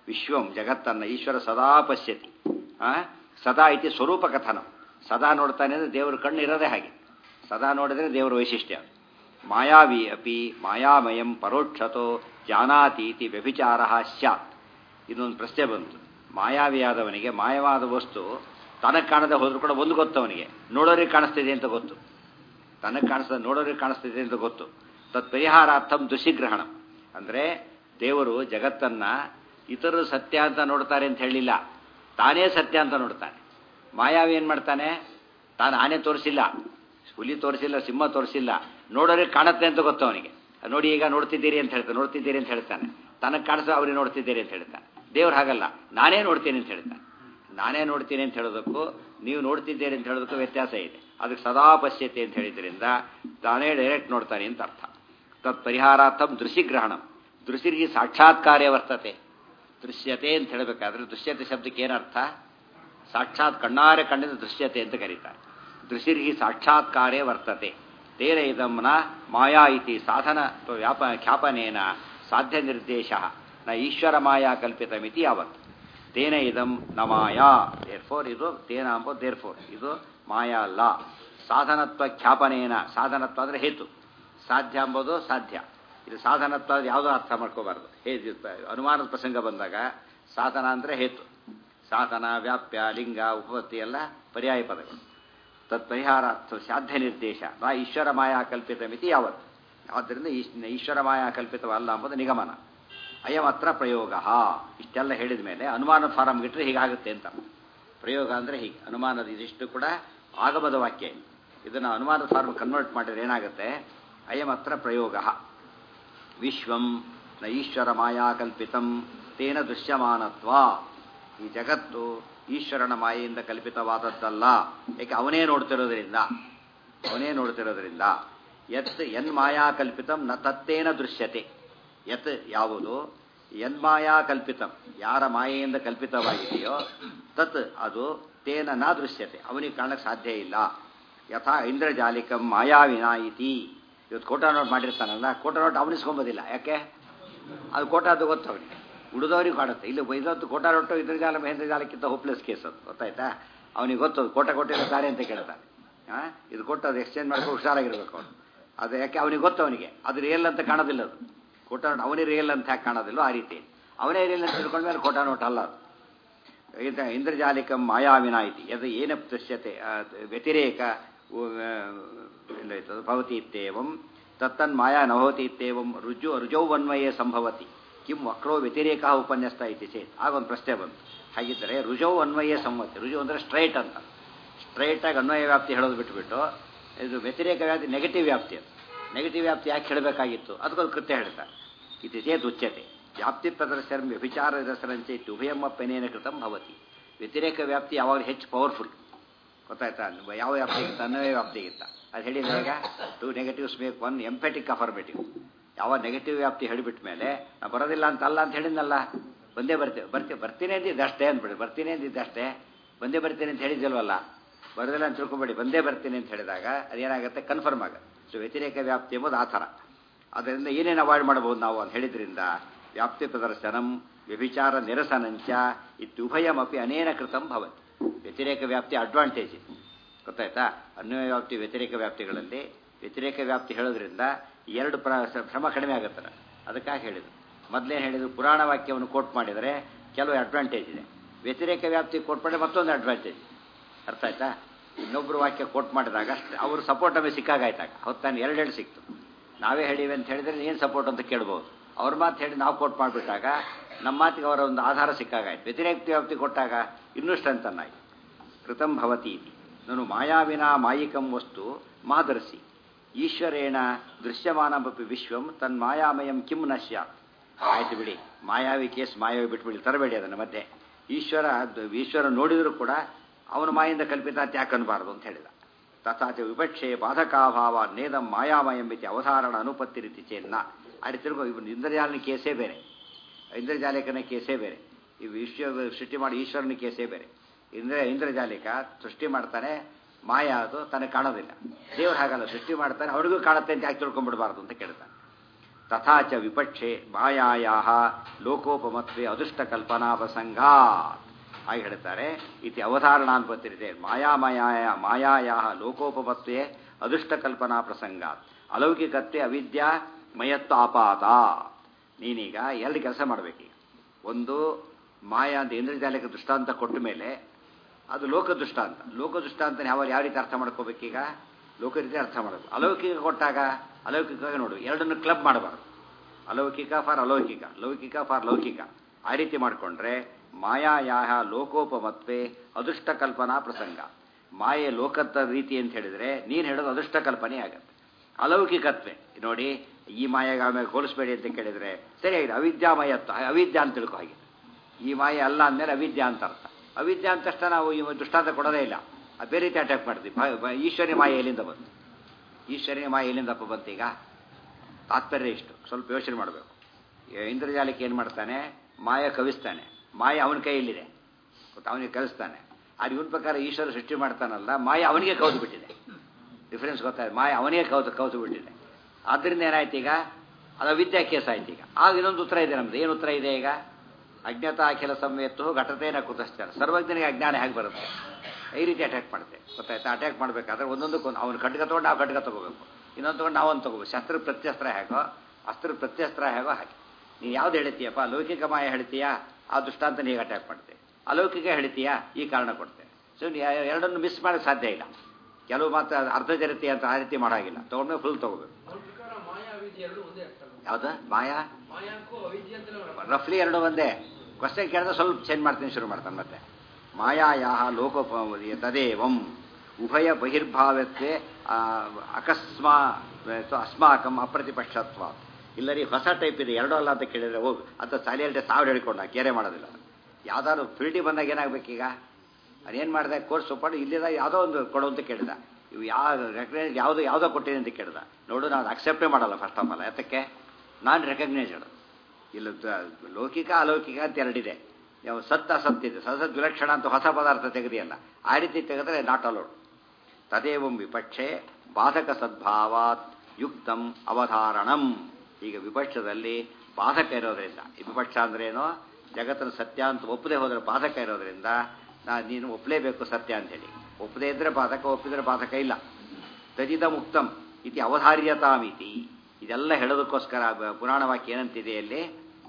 ವಿಶ್ವಂ ಜಗತ್ತನ್ನ ಈಶ್ವರ ಸದಾ ಪಶ್ಯತಿ ಆ? ಸದಾ ಇತಿ ಸ್ವರೂಪ ಕಥನ ಸದಾ ನೋಡ್ತಾನೆ ಅಂದರೆ ದೇವರ ಕಣ್ಣು ಇರೋದೇ ಹಾಗೆ ಸದಾ ನೋಡಿದ್ರೆ ದೇವರ ವೈಶಿಷ್ಟ್ಯ ಮಾಯಾವಿ ಅಪಿ ಮಾಯಾಮಯಂ ಪರೋಕ್ಷತೋ ಜಾನಾತಿ ಇತಿ ವ್ಯಭಿಚಾರ ಸ್ಯಾತ್ ಇನ್ನೊಂದು ಪ್ರಶ್ನೆ ಬಂತು ಮಾಯಾವಿಯಾದವನಿಗೆ ಮಾಯವಾದ ವಸ್ತು ತನಗೆ ಕಾಣದೆ ಹೋದ್ರೂ ಕೂಡ ಒಂದು ಗೊತ್ತು ಅವನಿಗೆ ನೋಡೋರಿಗೆ ಕಾಣಿಸ್ತಿದೆ ಅಂತ ಗೊತ್ತು ತನಗೆ ಕಾಣಿಸ್ತದೆ ನೋಡೋರಿಗೆ ಕಾಣಿಸ್ತಿದೆ ಅಂತ ಗೊತ್ತು ತತ್ ಪರಿಹಾರಾರ್ಥಂ ದುಷಿಗ್ರಹಣ ಅಂದರೆ ದೇವರು ಜಗತ್ತನ್ನ ಇತರರು ಸತ್ಯ ಅಂತ ನೋಡ್ತಾರೆ ಅಂತ ಹೇಳಿಲ್ಲ ತಾನೇ ಸತ್ಯ ಅಂತ ನೋಡ್ತಾನೆ ಮಾಯಾವಿ ಏನು ಮಾಡ್ತಾನೆ ತಾನು ಆನೆ ತೋರಿಸಿಲ್ಲ ಹುಲಿ ತೋರಿಸಿಲ್ಲ ಸಿಂಹ ತೋರಿಸಿಲ್ಲ ನೋಡೋರಿಗೆ ಕಾಣುತ್ತೆ ಅಂತ ಗೊತ್ತು ಅವನಿಗೆ ನೋಡಿ ಈಗ ನೋಡ್ತಿದ್ದೀರಿ ಅಂತ ಹೇಳ್ತಾನೆ ನೋಡ್ತಿದ್ದೀರಿ ಅಂತ ಹೇಳ್ತಾನೆ ತನಗೆ ಕಾಣಿಸೋ ಅವ್ರಿಗೆ ನೋಡ್ತಿದ್ದೀರಿ ಅಂತ ಹೇಳ್ತಾನೆ ದೇವ್ರು ಹಾಗಲ್ಲ ನಾನೇ ನೋಡ್ತೀನಿ ಅಂತ ಹೇಳ್ತಾನೆ ನಾನೇ ನೋಡ್ತೀನಿ ಅಂತ ಹೇಳೋದಕ್ಕೂ ನೀವು ನೋಡ್ತಿದ್ದೀರಿ ಅಂತ ಹೇಳೋದಕ್ಕೂ ವ್ಯತ್ಯಾಸ ಇದೆ ಅದಕ್ಕೆ ಸದಾ ಪಶ್ಯತೆ ಅಂತ ಹೇಳಿದ್ರಿಂದ ತಾನೇ ಡೈರೆಕ್ಟ್ ನೋಡ್ತಾನೆ ಅಂತ ಅರ್ಥ ತತ್ ಪರಿಹಾರಾರ್ಥಂ ದೃಶ್ಯಗ್ರಹಣ ದೃಶ್ಯರಿಗೆ ಸಾಕ್ಷಾತ್ಕಾರ್ಯ ವರ್ತತೆ ದೃಶ್ಯತೆ ಅಂತ ಹೇಳಬೇಕಾದ್ರೆ ದೃಶ್ಯತೆ ಶಬ್ದಕ್ಕೆ ಏನರ್ಥ ಸಾಕ್ಷಾತ್ ಕಣ್ಣಾರೆ ಕಣ್ಣಿನ ದೃಶ್ಯತೆ ಅಂತ ಕರೀತಾರೆ ದೃಶ್ಯರಿಗೆ ಸಾಕ್ಷಾತ್ಕಾರೇ ವರ್ತತೆ ತೇನ ಇದಮ್ನ ಮಾಯಾ ಇತಿ ಸಾಧನ ವ್ಯಾಪ ಖ್ಯಾಪನೇನ ಸಾಧ್ಯ ನಿರ್ದೇಶ ನ ಈಶ್ವರ ಮಾಯಾ ಕಲ್ಪಿತಮಿತಿ ಯಾವತ್ ತೇನ ಇದಂ ನ ಮಾಯಾ ದೇರ್ ಫೋರ್ ಇದು ತೇನ ಅಂಬೋ ದೇರ್ ಫೋರ್ ಇದು ಮಾಯಾ ಅಲ್ಲ ಸಾಧನತ್ವ ಖ್ಯಾಪನೇನ ಸಾಧನತ್ವ ಅಂದರೆ ಹೇತು ಸಾಧ್ಯ ಎಂಬುದು ಸಾಧ್ಯ ಇದು ಸಾಧನತ್ವ ಯಾವುದೋ ಅರ್ಥ ಮಾಡ್ಕೋಬಾರ್ದು ಹೇ ಅನುಮಾನದ ಪ್ರಸಂಗ ಬಂದಾಗ ಸಾಧನ ಅಂದರೆ ಹೇತು ಸಾಧನ ವ್ಯಾಪ್ಯ ಲಿಂಗ ಉಪಪತ್ತಿ ಎಲ್ಲ ಪರ್ಯಾಯ ಪದಗಳು ತತ್ ಪರಿಹಾರಾರ್ಥ ಸಾಧ್ಯ ನಿರ್ದೇಶ ನಾ ಈಶ್ವರ ಮಾಯಾ ಕಲ್ಪಿತ ಮಿತಿ ಯಾವತ್ತು ಆದ್ದರಿಂದ ಈಶ್ವರ ಮಾಯಾ ಕಲ್ಪಿತವಲ್ಲ ಎಂಬುದು ನಿಗಮನ ಅಯಂ ಅತ್ರ ಪ್ರಯೋಗ ಇಷ್ಟೆಲ್ಲ ಹೇಳಿದ ಮೇಲೆ ಅನುಮಾನ ಫಾರಂ ಇಟ್ಟರೆ ಹೀಗಾಗುತ್ತೆ ಅಂತ ಪ್ರಯೋಗ ಅಂದರೆ ಹೀಗೆ ಅನುಮಾನದ ಇದಿಷ್ಟು ಕೂಡ ಆಗಮದ ವಾಕ್ಯ ಇದನ್ನು ಅನುಮಾನ ಫಾರ್ಮ್ ಕನ್ವರ್ಟ್ ಮಾಡಿದ್ರೆ ಏನಾಗುತ್ತೆ ಅಯಂ ಅತ್ರ ಪ್ರಯೋಗ ವಿಶ್ವಂ ನ ಈಶ್ವರ ಮಾಯಾ ಕಲ್ಪಿತಂ ತೇನ ದೃಶ್ಯಮಾನತ್ವ ಈ ಜಗತ್ತು ಈಶ್ವರನ ಮಾಯೆಯಿಂದ ಕಲ್ಪಿತವಾದದ್ದಲ್ಲ ಏಕೆ ಅವನೇ ನೋಡ್ತಿರೋದ್ರಿಂದ ಅವನೇ ನೋಡ್ತಿರೋದ್ರಿಂದ ಯತ್ ಎನ್ ಮಾಯಾ ಕಲ್ಪಿತಂ ನ ತತ್ತೇನ ದೃಶ್ಯತೆ ಯತ್ ಯಾವುದು ಎನ್ ಮಾಯಾ ಕಲ್ಪಿತಂ ಯಾರ ಮಾಯೆಯಿಂದ ಕಲ್ಪಿತವಾಗಿದೆಯೋ ತತ್ ಅದು ತೇನ ನ ದೃಶ್ಯತೆ ಅವನಿಗೆ ಕಾಣಕ್ಕೆ ಸಾಧ್ಯ ಇಲ್ಲ ಯಥಾ ಇಂದ್ರಜಾಲಿಕಂ ಮಾಯಾವಿನ ಇತಿ ಇವತ್ತು ಕೋಟಾ ನೋಟ್ ಮಾಡಿರ್ತಾನಲ್ಲ ಕೋಟಾ ನೋಟ್ ಅವನಿಸ್ಕೊಂಬೋದಿಲ್ಲ ಯಾಕೆ ಅದು ಕೋಟಾ ಅದು ಗೊತ್ತು ಅವನಿಗೆ ಉಳಿದವ್ರಿಗೆ ಕಾಣುತ್ತೆ ಇಲ್ಲಿ ಇದೊಂದು ಕೋಟಾ ನೋಟು ಇಂದ್ರಜಾಲ ಮಹೇಂದ್ರಜಾಲಕ್ಕಿಂತ ಹೋಪ್ಲೆಸ್ ಕೇಸ್ ಅದು ಗೊತ್ತಾಯ್ತಾ ಅವನಿಗೆ ಗೊತ್ತು ಅದು ಕೋಟ ಕೊಟ್ಟಿರ್ತಾರೆ ಅಂತ ಕೇಳ್ತಾನೆ ಹಾಂ ಇದು ಕೊಟ್ಟು ಅದು ಎಕ್ಸ್ಚೇಂಜ್ ಮಾಡ್ಕೊಂಡು ಹುಷಾರಾಗಿರ್ಬೇಕು ಅವನು ಅದು ಯಾಕೆ ಅವನಿಗೆ ಗೊತ್ತು ಅವನಿಗೆ ಅದು ರಿಯಲ್ ಅಂತ ಕಾಣೋದಿಲ್ಲ ಅದು ಕೋಟಾ ನೋಟ್ ಅವನೇ ರಿಯಲ್ ಅಂತ ಯಾಕೆ ಕಾಣೋದಿಲ್ಲ ಆ ರೀತಿ ಅವನೇ ರಿಯಲ್ ಅಂತ ತಿಳ್ಕೊಂಡ್ಮೇಲೆ ಕೋಟಾ ನೋಟ್ ಅಲ್ಲ ಅದು ಇದು ಇಂದ್ರಜಾಲಿಕಂ ಮಾಯಾವಿನ ಇತಿ ಅದು ಏನ ದೃಶ್ಯತೆ ವ್ಯತಿರೇಕ ಭವತಿ ಇತ್ಯೇವಂ ತತ್ತನ್ ಮಾಯಾ ನಭವತಿ ಇತ್ಯೇವಂ ರುಜು ರುಜೌವನ್ವಯೇ ಸಂಭವತಿ ಕಿಂ ವಕ್ರೋ ವ್ಯತಿರೇಕ ಉಪನ್ಯಸ್ತ ಇತಿ ಚೇತ್ ಆಗ ಒಂದು ಪ್ರಶ್ನೆ ಬಂತು ಹಾಗಿದ್ದರೆ ರುಜೌ ಅನ್ವಯ ಸಂವತಿ ರುಜು ಅಂದರೆ ಸ್ಟ್ರೈಟ್ ಅಂತ ಸ್ಟ್ರೈಟಾಗಿ ಅನ್ವಯ ವ್ಯಾಪ್ತಿ ಹೇಳೋದು ಬಿಟ್ಬಿಟ್ಟು ಇದು ವ್ಯತಿರೇಕ ವ್ಯಾಪ್ತಿ ನೆಗೆಟಿವ್ ವ್ಯಾಪ್ತಿ ಅದು ನೆಗೆಟಿವ್ ವ್ಯಾಪ್ತಿ ಯಾಕೆ ಹೇಳಬೇಕಾಗಿತ್ತು ಅದಕ್ಕೊಂದು ಕೃತ್ಯ ಹೇಳ್ತಾರೆ ಇದು ಚೇತ್ ಉಚ್ಯತೆ ವ್ಯಾಪ್ತಿ ಪ್ರದರ್ಶನ ವ್ಯಭಿಚಾರ ದರ್ಶನಂಚೆ ಉಭಯಮ್ಮಪ್ಪನೇನ ಕೃತಂ ಭವತಿ ವ್ಯತಿರೇಕ ವ್ಯಾಪ್ತಿ ಯಾವಾಗ ಹೆಚ್ಚು ಪವರ್ಫುಲ್ ಗೊತ್ತಾಯ್ತಾ ಯಾವ ವ್ಯಾಪ್ತಿಗಿಂತ ಅನ್ವಯ ವ್ಯಾಪ್ತಿಗಿಂತ ಅದು ಹೇಳಿದ್ರೆ ಈಗ two negatives make one emphatic affirmative ಯಾವ ನೆಗೆಟಿವ್ ವ್ಯಾಪ್ತಿ ಹೇಳಿಬಿಟ್ಟ ಮೇಲೆ ನಾವು ಬರೋದಿಲ್ಲ ಅಂತ ಅಲ್ಲ ಅಂತ ಹೇಳಿದ್ನಲ್ಲ ಬಂದೇ ಬರ್ತೇವೆ ಬರ್ತೀವಿ ಬರ್ತೀನಿ ಅಂದಿದ್ದು ಅಷ್ಟೇ ಅಂದ್ಬಿಡಿ ಬರ್ತೀನಿ ಅಂದಿದ್ದು ಅಷ್ಟೇ ಬಂದೇ ಬರ್ತೀನಿ ಅಂತ ಹೇಳಿದ್ವಲ್ಲ ಬರೋದಿಲ್ಲ ಅಂತ ತಿಳ್ಕೊಬೇಡಿ ಬಂದೇ ಬರ್ತೀನಿ ಅಂತ ಹೇಳಿದಾಗ ಅದೇನಾಗುತ್ತೆ ಕನ್ಫರ್ಮ್ ಆಗುತ್ತೆ ಸೊ ವ್ಯತಿರೇಕ ವ್ಯಾಪ್ತಿ ಎಂಬುದು ಆ ಥರ ಅದರಿಂದ ಏನೇನು ಅವಾಯ್ಡ್ ಮಾಡ್ಬೋದು ನಾವು ಅಂತ ಹೇಳಿದ್ರಿಂದ ವ್ಯಾಪ್ತಿ ಪ್ರದರ್ಶನಂ ವ್ಯಭಿಚಾರ ನಿರಸನಂಚ ಇತ್ಯುಭಯಮಪಿ ಅನೇನ ಕೃತಂ ಭವತಿ ವ್ಯತಿರೇಕ ವ್ಯಾಪ್ತಿ ಅಡ್ವಾಂಟೇಜ್ ಇದೆ ಗೊತ್ತಾಯ್ತಾ ಅನ್ವಯ ವ್ಯಾಪ್ತಿ ವ್ಯತಿರೇಕ ವ್ಯಾಪ್ತಿಗಳಲ್ಲಿ ವ್ಯತಿರೇಕ ವ್ಯಾಪ್ತಿ ಹೇಳೋದ್ರಿಂದ ಎರಡು ಪ್ರ ಶ್ರಮ ಕಡಿಮೆ ಆಗುತ್ತಲ್ಲ ಅದಕ್ಕಾಗಿ ಹೇಳಿದರು ಮೊದಲೇನು ಹೇಳಿದ್ರು ಪುರಾಣ ವಾಕ್ಯವನ್ನು ಕೋಟ್ ಮಾಡಿದರೆ ಕೆಲವು ಅಡ್ವಾಂಟೇಜ್ ಇದೆ ವ್ಯತಿರೇಕ ವ್ಯಾಪ್ತಿ ಕೋಟ್ ಮಾಡಿದ್ರೆ ಮತ್ತೊಂದು ಅಡ್ವಾಂಟೇಜ್ ಅರ್ಥ ಆಯ್ತಾ ಇನ್ನೊಬ್ಬರು ವಾಕ್ಯ ಕೋಟ್ ಮಾಡಿದಾಗ ಅವರು ಸಪೋರ್ಟ್ ನಮಗೆ ಸಿಕ್ಕಾಗಾಯ್ತಾಗ ಹೊತ್ತು ನಾನು ಎರಡೆರಡು ಸಿಕ್ತು ನಾವೇ ಹೇಳಿವೆ ಅಂತ ಹೇಳಿದ್ರೆ ಏನು ಸಪೋರ್ಟ್ ಅಂತ ಕೇಳ್ಬೋದು ಅವ್ರ ಮಾತು ಹೇಳಿ ನಾವು ಕೋಟ್ ಮಾಡಿಬಿಟ್ಟಾಗ ನಮ್ಮ ಮಾತಿಗೆ ಅವರ ಒಂದು ಆಧಾರ ಸಿಕ್ಕಾಗಾಯ್ತು ವ್ಯತಿರೇಕ ವ್ಯಾಪ್ತಿ ಕೊಟ್ಟಾಗ ಇನ್ನೂ ಸ್ಟ್ರೆಂತ್ ಅನ್ನಾಯ್ತು ಕೃತಂ ಭವತಿ ಇತಿ ನಾನು ಮಾಯಾವಿನ ಮಾಯಿಕಂ ವಸ್ತು ಮಾದರ್ಸಿ ಈಶ್ವರೇಣ ದೃಶ್ಯಮಾನಮಪಿ ವಿಶ್ವಂ ತನ್ಮಾಯಾಮಯಂ ಕಿಂ ನಶ್ಯ ಆಯ್ತು ಬಿಡಿ ಮಾಯಾವಿ ಕೇಸ್ ಮಾಯಾವಿ ಬಿಟ್ಬಿಡಿ ತರಬೇಡಿ ಅದನ್ನು ಮಧ್ಯೆ ಈಶ್ವರ ಈಶ್ವರ ನೋಡಿದರೂ ಕೂಡ ಅವನ ಮಾಯಿಂದ ಕಲ್ಪಿತ ಅಂತ ಯಾಕೆ ಅನ್ಬಾರ್ದು ಅಂತ ಹೇಳಿದ ತಥಾಚ ವಿಪಕ್ಷೆ ಬಾಧಕಾಭಾವ ನೇದಂ ಮಾಯಾಮಯಂ ಇತಿ ಅವಧಾರಣ ಅನುಪತ್ತಿ ರೀತಿ ಚೇನ್ನ ಆ ರೀತಿ ಇವನು ಇಂದ್ರಜಾಲನ ಕೇಸೇ ಬೇರೆ ಇಂದ್ರಜಾಲಿಕನ ಕೇಸೇ ಬೇರೆ ಈ ವಿಶ್ವ ಸೃಷ್ಟಿ ಮಾಡಿ ಈಶ್ವರನ ಕೇಸೇ ಬೇರೆ ಇಂದ್ರ ಇಂದ್ರಜಾಲಿಕ ಸೃಷ್ಟಿ ಮಾಡ್ತಾನೆ ಮಾಯ ಅದು ತನಗೆ ಕಾಣೋದಿಲ್ಲ ದೇವ್ರು ಹಾಗಲ್ಲ ಸೃಷ್ಟಿ ಮಾಡ್ತಾನೆ ಅವನಿಗೂ ಕಾಣುತ್ತೆ ಅಂತ ಯಾಕೆ ತಿಳ್ಕೊಂಡ್ಬಿಡಬಾರ್ದು ಅಂತ ಕೇಳ್ತಾನೆ ತಥಾ ಚ ವಿಪಕ್ಷೆ ಮಾಯಾಯಾ ಲೋಕೋಪಮತ್ವೆ ಅದೃಷ್ಟ ಕಲ್ಪನಾ ಪ್ರಸಂಗ ಹಾಗೆ ಹೇಳ್ತಾರೆ ಇತಿ ಅವಧಾರಣಾ ಅಂತ ಬರ್ತಿರುತ್ತೆ ಮಾಯಾಮಯಾಯ ಮಾಯಾಯಾ ಲೋಕೋಪಮತ್ವೆ ಅದೃಷ್ಟ ಕಲ್ಪನಾ ಪ್ರಸಂಗ ಅಲೌಕಿಕತ್ವೆ ಅವಿದ್ಯಾ ಮಯತ್ವ ಆಪಾತ ನೀನೀಗ ಎರಡು ಕೆಲಸ ಮಾಡಬೇಕೀಗ ಒಂದು ಮಾಯಾ ಅಂತ ಇಂದ್ರಜಾಲಕ್ಕೆ ದೃಷ್ಟಾಂತ ಕೊಟ್ಟ ಮೇಲೆ ಅದು ಲೋಕ ದೃಷ್ಟಾಂತ ಲೋಕ ದೃಷ್ಟಾಂತ ಯಾವ ಯಾವ ರೀತಿ ಅರ್ಥ ಮಾಡ್ಕೋಬೇಕೀಗ ಲೋಕ ರೀತಿ ಅರ್ಥ ಮಾಡಬೇಕು ಅಲೌಕಿಕ ಕೊಟ್ಟಾಗ ಅಲೌಕಿಕ ನೋಡು ಎರಡನ್ನು ಕ್ಲಬ್ ಮಾಡಬಾರ್ದು ಅಲೌಕಿಕ ಫಾರ್ ಅಲೌಕಿಕ ಲೌಕಿಕ ಫಾರ್ ಲೌಕಿಕ ಆ ರೀತಿ ಮಾಡಿಕೊಂಡ್ರೆ ಮಾಯಾಯಾಹ ಲೋಕೋಪಮತ್ವೆ ಅದೃಷ್ಟ ಕಲ್ಪನಾ ಪ್ರಸಂಗ ಮಾಯೆ ಲೋಕದ ರೀತಿ ಅಂತ ಹೇಳಿದ್ರೆ ನೀನು ಹೇಳೋದು ಅದೃಷ್ಟ ಕಲ್ಪನೆ ಆಗತ್ತೆ ಅಲೌಕಿಕತ್ವೆ ನೋಡಿ ಈ ಮಾಯೆಗೆ ಆಮೇಲೆ ಹೋಲಿಸ್ಬೇಡಿ ಅಂತ ಕೇಳಿದ್ರೆ ಸರಿಯಾಗಿದೆ ಅವಿದ್ಯಾಮಯತ್ವ ಅವಿದ್ಯಾ ಅಂತ ತಿಳ್ಕೊ ಹಾಗೆ ಈ ಮಾಯೆ ಅಲ್ಲ ಅಂದಮೇಲೆ ಅವಿದ್ಯಾ ಅಂತ ಅರ್ಥ ಅವಿದ್ಯಾ ಅಂತ ತಕ್ಷಣ ನಾವು ಈ ದೃಷ್ಟಾಂತ ಕೊಡೋದೇ ಇಲ್ಲ ಅದು ಬೇರೆ ರೀತಿ ಅಟ್ಯಾಕ್ ಮಾಡ್ತೀವಿ ಭ- ಭ- ಈಶ್ವರ್ಯ ಮಾಯೆ ಎಲ್ಲಿಂದ ಬಂತು ಈಶ್ವರ್ಯ ಮಾಯೆ ಎಲ್ಲಿಂದಪ್ಪ ಬಂತೀಗ ತಾತ್ಪರ್ಯ ಇಷ್ಟು ಸ್ವಲ್ಪ ಯೋಚನೆ ಮಾಡಬೇಕು ಇಂದ್ರಜಾಲಕ್ಕೆ ಏನು ಮಾಡ್ತಾನೆ ಮಾಯ ಕವಿಸ್ತಾನೆ ಮಾಯ ಅವನ ಕೈಯಲ್ಲಿದೆ ಗೊತ್ತಾ ಅವನಿಗೆ ಕಲಿಸ್ತಾನೆ ಅದು ಇವನ ಪ್ರಕಾರ ಈಶ್ವರ ಸೃಷ್ಟಿ ಮಾಡ್ತಾನಲ್ಲ ಮಾಯ ಅವನಿಗೆ ಕೌದು ಬಿಟ್ಟಿದೆ ಡಿಫ್ರೆನ್ಸ್ ಗೊತ್ತಾಯ್ತು ಮಾಯ ಅವನಿಗೆ ಕೌದು ಕೌದು ಬಿಟ್ಟಿದೆ ಆದ್ದರಿಂದ ಏನಾಯ್ತು ಈಗ ಅದು ವಿದ್ಯಾ ಕೇಸ್ ಆಯ್ತು ಈಗ ಆಗ ಇನ್ನೊಂದು ಉತ್ತರ ಇದೆ ನಮ್ದು ಏನು ಉತ್ತರ ಇದೆ ಈಗ ಅಜ್ಞಾತ ಅಖಿಲ ಸಂವೇತ್ತು ಘಟತೇನ ಕುತಶ್ಚರ ಸರ್ವಜ್ಞನಿಗೆ ಅಜ್ಞಾನ ಹೇಗೆ ಬರುತ್ತೆ ಈ ರೀತಿ ಅಟ್ಯಾಕ್ ಮಾಡುತ್ತೆ ಗೊತ್ತಾಯ್ತಾ ಅಟ್ಯಾಕ್ ಮಾಡಬೇಕಾದ್ರೆ ಒಂದೊಂದಕ್ಕೊಂದು ಅವನು ಖಡ್ಗ ತೊಗೊಂಡು ನಾವು ಖಡ್ಗ ತಗೋಬೇಕು ಇನ್ನೊಂದು ತೊಗೊಂಡು ನಾವೊಂದು ತಗೋಬೇಕು ಶಸ್ತ್ರ ಪ್ರತ್ಯಸ್ತ್ರ ಹೇಗೋ ಅಸ್ತ್ರ ಪ್ರತ್ಯಸ್ತ್ರ ಹೇಗೋ ಹಾಗೆ ನೀನು ಯಾವ್ದು ಹೇಳ್ತೀಯಪ್ಪ ಲೌಕಿಕ ಮಾಯ ಹೇಳ್ತೀಯಾ ಆ ದೃಷ್ಟಾಂತ ನೀಗ ಅಟ್ಯಾಕ್ ಮಾಡ್ತೆ ಅಲೌಕಿಕ ಹೇಳ್ತೀಯಾ ಈ ಕಾರಣ ಕೊಡ್ತೆ ಸೊ ನೀ ಎರಡನ್ನು ಮಿಸ್ ಮಾಡೋಕ್ಕೆ ಸಾಧ್ಯ ಇಲ್ಲ ಕೆಲವು ಮಾತ್ರ ಅರ್ಧ ಜರತಿ ಅಂತ ಆ ರೀತಿ ಮಾಡೋಂಗಿಲ್ಲ ತೊಗೊಂಡ್ಮೇಲೆ ಫುಲ್ ತಗೋಬೇಕು ಅವ್ರ ಪ್ರಕಾರ ಮಾಯಾ ಅವಿದ್ಯೆ ಎರಡು ಒಂದೇ ಆಗ್ತವೆ ಯಾವ್ದು ಮಾಯಾ ಮಾಯಾಕ್ಕೂ ಅವಿದ್ಯೆ ಅಂತಲೇ ಅವ್ರ ರಫ್ಲಿ ಎರಡು ಒಂದೇ ಕ್ವಶನ್ ಕೇಳಿದ್ರೆ ಸ್ವಲ್ಪ ಚೇಂಜ್ ಮಾಡ್ತೀನಿ ಶುರು ಮಾಡ್ತಾನೆ ಮತ್ತೆ ಮಾಯಾಯಾ ಲೋಕೋಪ ತದೇವಂ ಉಭಯ ಬಹಿರ್ಭಾವತ್ವೇ ಆ, ಅಕಸ್ಮಾ ಅಥವಾ ಅಸ್ಮಾಕಂ ಅಪ್ರತಿಪಕ್ಷತ್ವ ಇಲ್ಲರಿ ಹೊಸ ಟೈಪ್ ಇದೆ ಎರಡೂ ಅಲ್ಲ ಅಂತ ಕೇಳಿದ್ರೆ ಹೋಗು ಅಂತ ಸಾಲಿಯಲ್ಟೆ ಸಾವಿರ ಹೇಳ್ಕೊಂಡ ಕೇರೆ ಮಾಡೋದಿಲ್ಲ ಯಾವ್ದಾದ್ರು ಫೀಲ್ಡಿಗೆ ಬಂದಾಗ ಏನಾಗಬೇಕೀಗ ಅದೇನು ಮಾಡಿದೆ ಕೋರ್ಸ್ ಒಪ್ಪಾಡು ಇಲ್ಲಿದ ಯಾವುದೋ ಒಂದು ಕೊಡು ಅಂತ ಕೇಳಿದ ಇವು ಯಾವ ರೆಕಗ್ನೈಸ್ ಯಾವುದೋ ಯಾವುದೋ ಕೊಟ್ಟಿದೆ ಅಂತ ಕೇಳಿದ ನೋಡು ನಾನು ಅಕ್ಸೆಪ್ಟೇ ಮಾಡಲ್ಲ ಫಸ್ಟ್ ಆಫ್ ಆಲ್ ಯಾತಕ್ಕೆ ನಾನು ರೆಕಗ್ನೈಸ್ಡ್ ಇಲ್ಲ ದ- ಲೌಕಿಕ ಅಲೌಕಿಕ ಅಂತ ಎರಡಿದೆ ಯಾವ ಸತ್ ಅಸತ್ ಇದೆ ಸಸತ್ ವಿಲಕ್ಷಣ ಅಂತ ಹೊಸ ಪದಾರ್ಥ ತೆಗೆದಿಯಲ್ಲ ಆ ರೀತಿ ತೆಗೆದ್ರೆ ನಾಟ್ ಅಲೋಡ್ ತದೇವಂ ವಿಪಕ್ಷೆ ಬಾಧಕ ಸದ್ಭಾವಾತ್ ಯುಕ್ತಂ ಅವಧಾರಣಂ ಈಗ ವಿಪಕ್ಷದಲ್ಲಿ ಬಾಧಕ ಇರೋದ್ರಿಂದ ಈ ವಿಪಕ್ಷ ಅಂದ್ರೇನು ಜಗತ್ತನ್ನು ಸತ್ಯ ಅಂತ ಒಪ್ಪದೆ ಹೋದ್ರೆ ಬಾಧಕ ಇರೋದ್ರಿಂದ ನಾ ನೀನು ಒಪ್ಪಲೇಬೇಕು ಸತ್ಯ ಅಂತೇಳಿ ಒಪ್ಪದೇ ಇದ್ರೆ ಬಾಧಕ ಒಪ್ಪಿದ್ರೆ ಬಾಧಕ ಇಲ್ಲ ತಜಿದ ಮುಕ್ತಂ ಇತಿ ಅವಧಾರ್ಯತಾಮಿತಿ ಇದೆಲ್ಲ ಹೇಳೋದಕ್ಕೋಸ್ಕರ ಬ- ಪುರಾಣ ವಾಕ್ಯ ಏನಂತಿದೆ ಅಲ್ಲಿ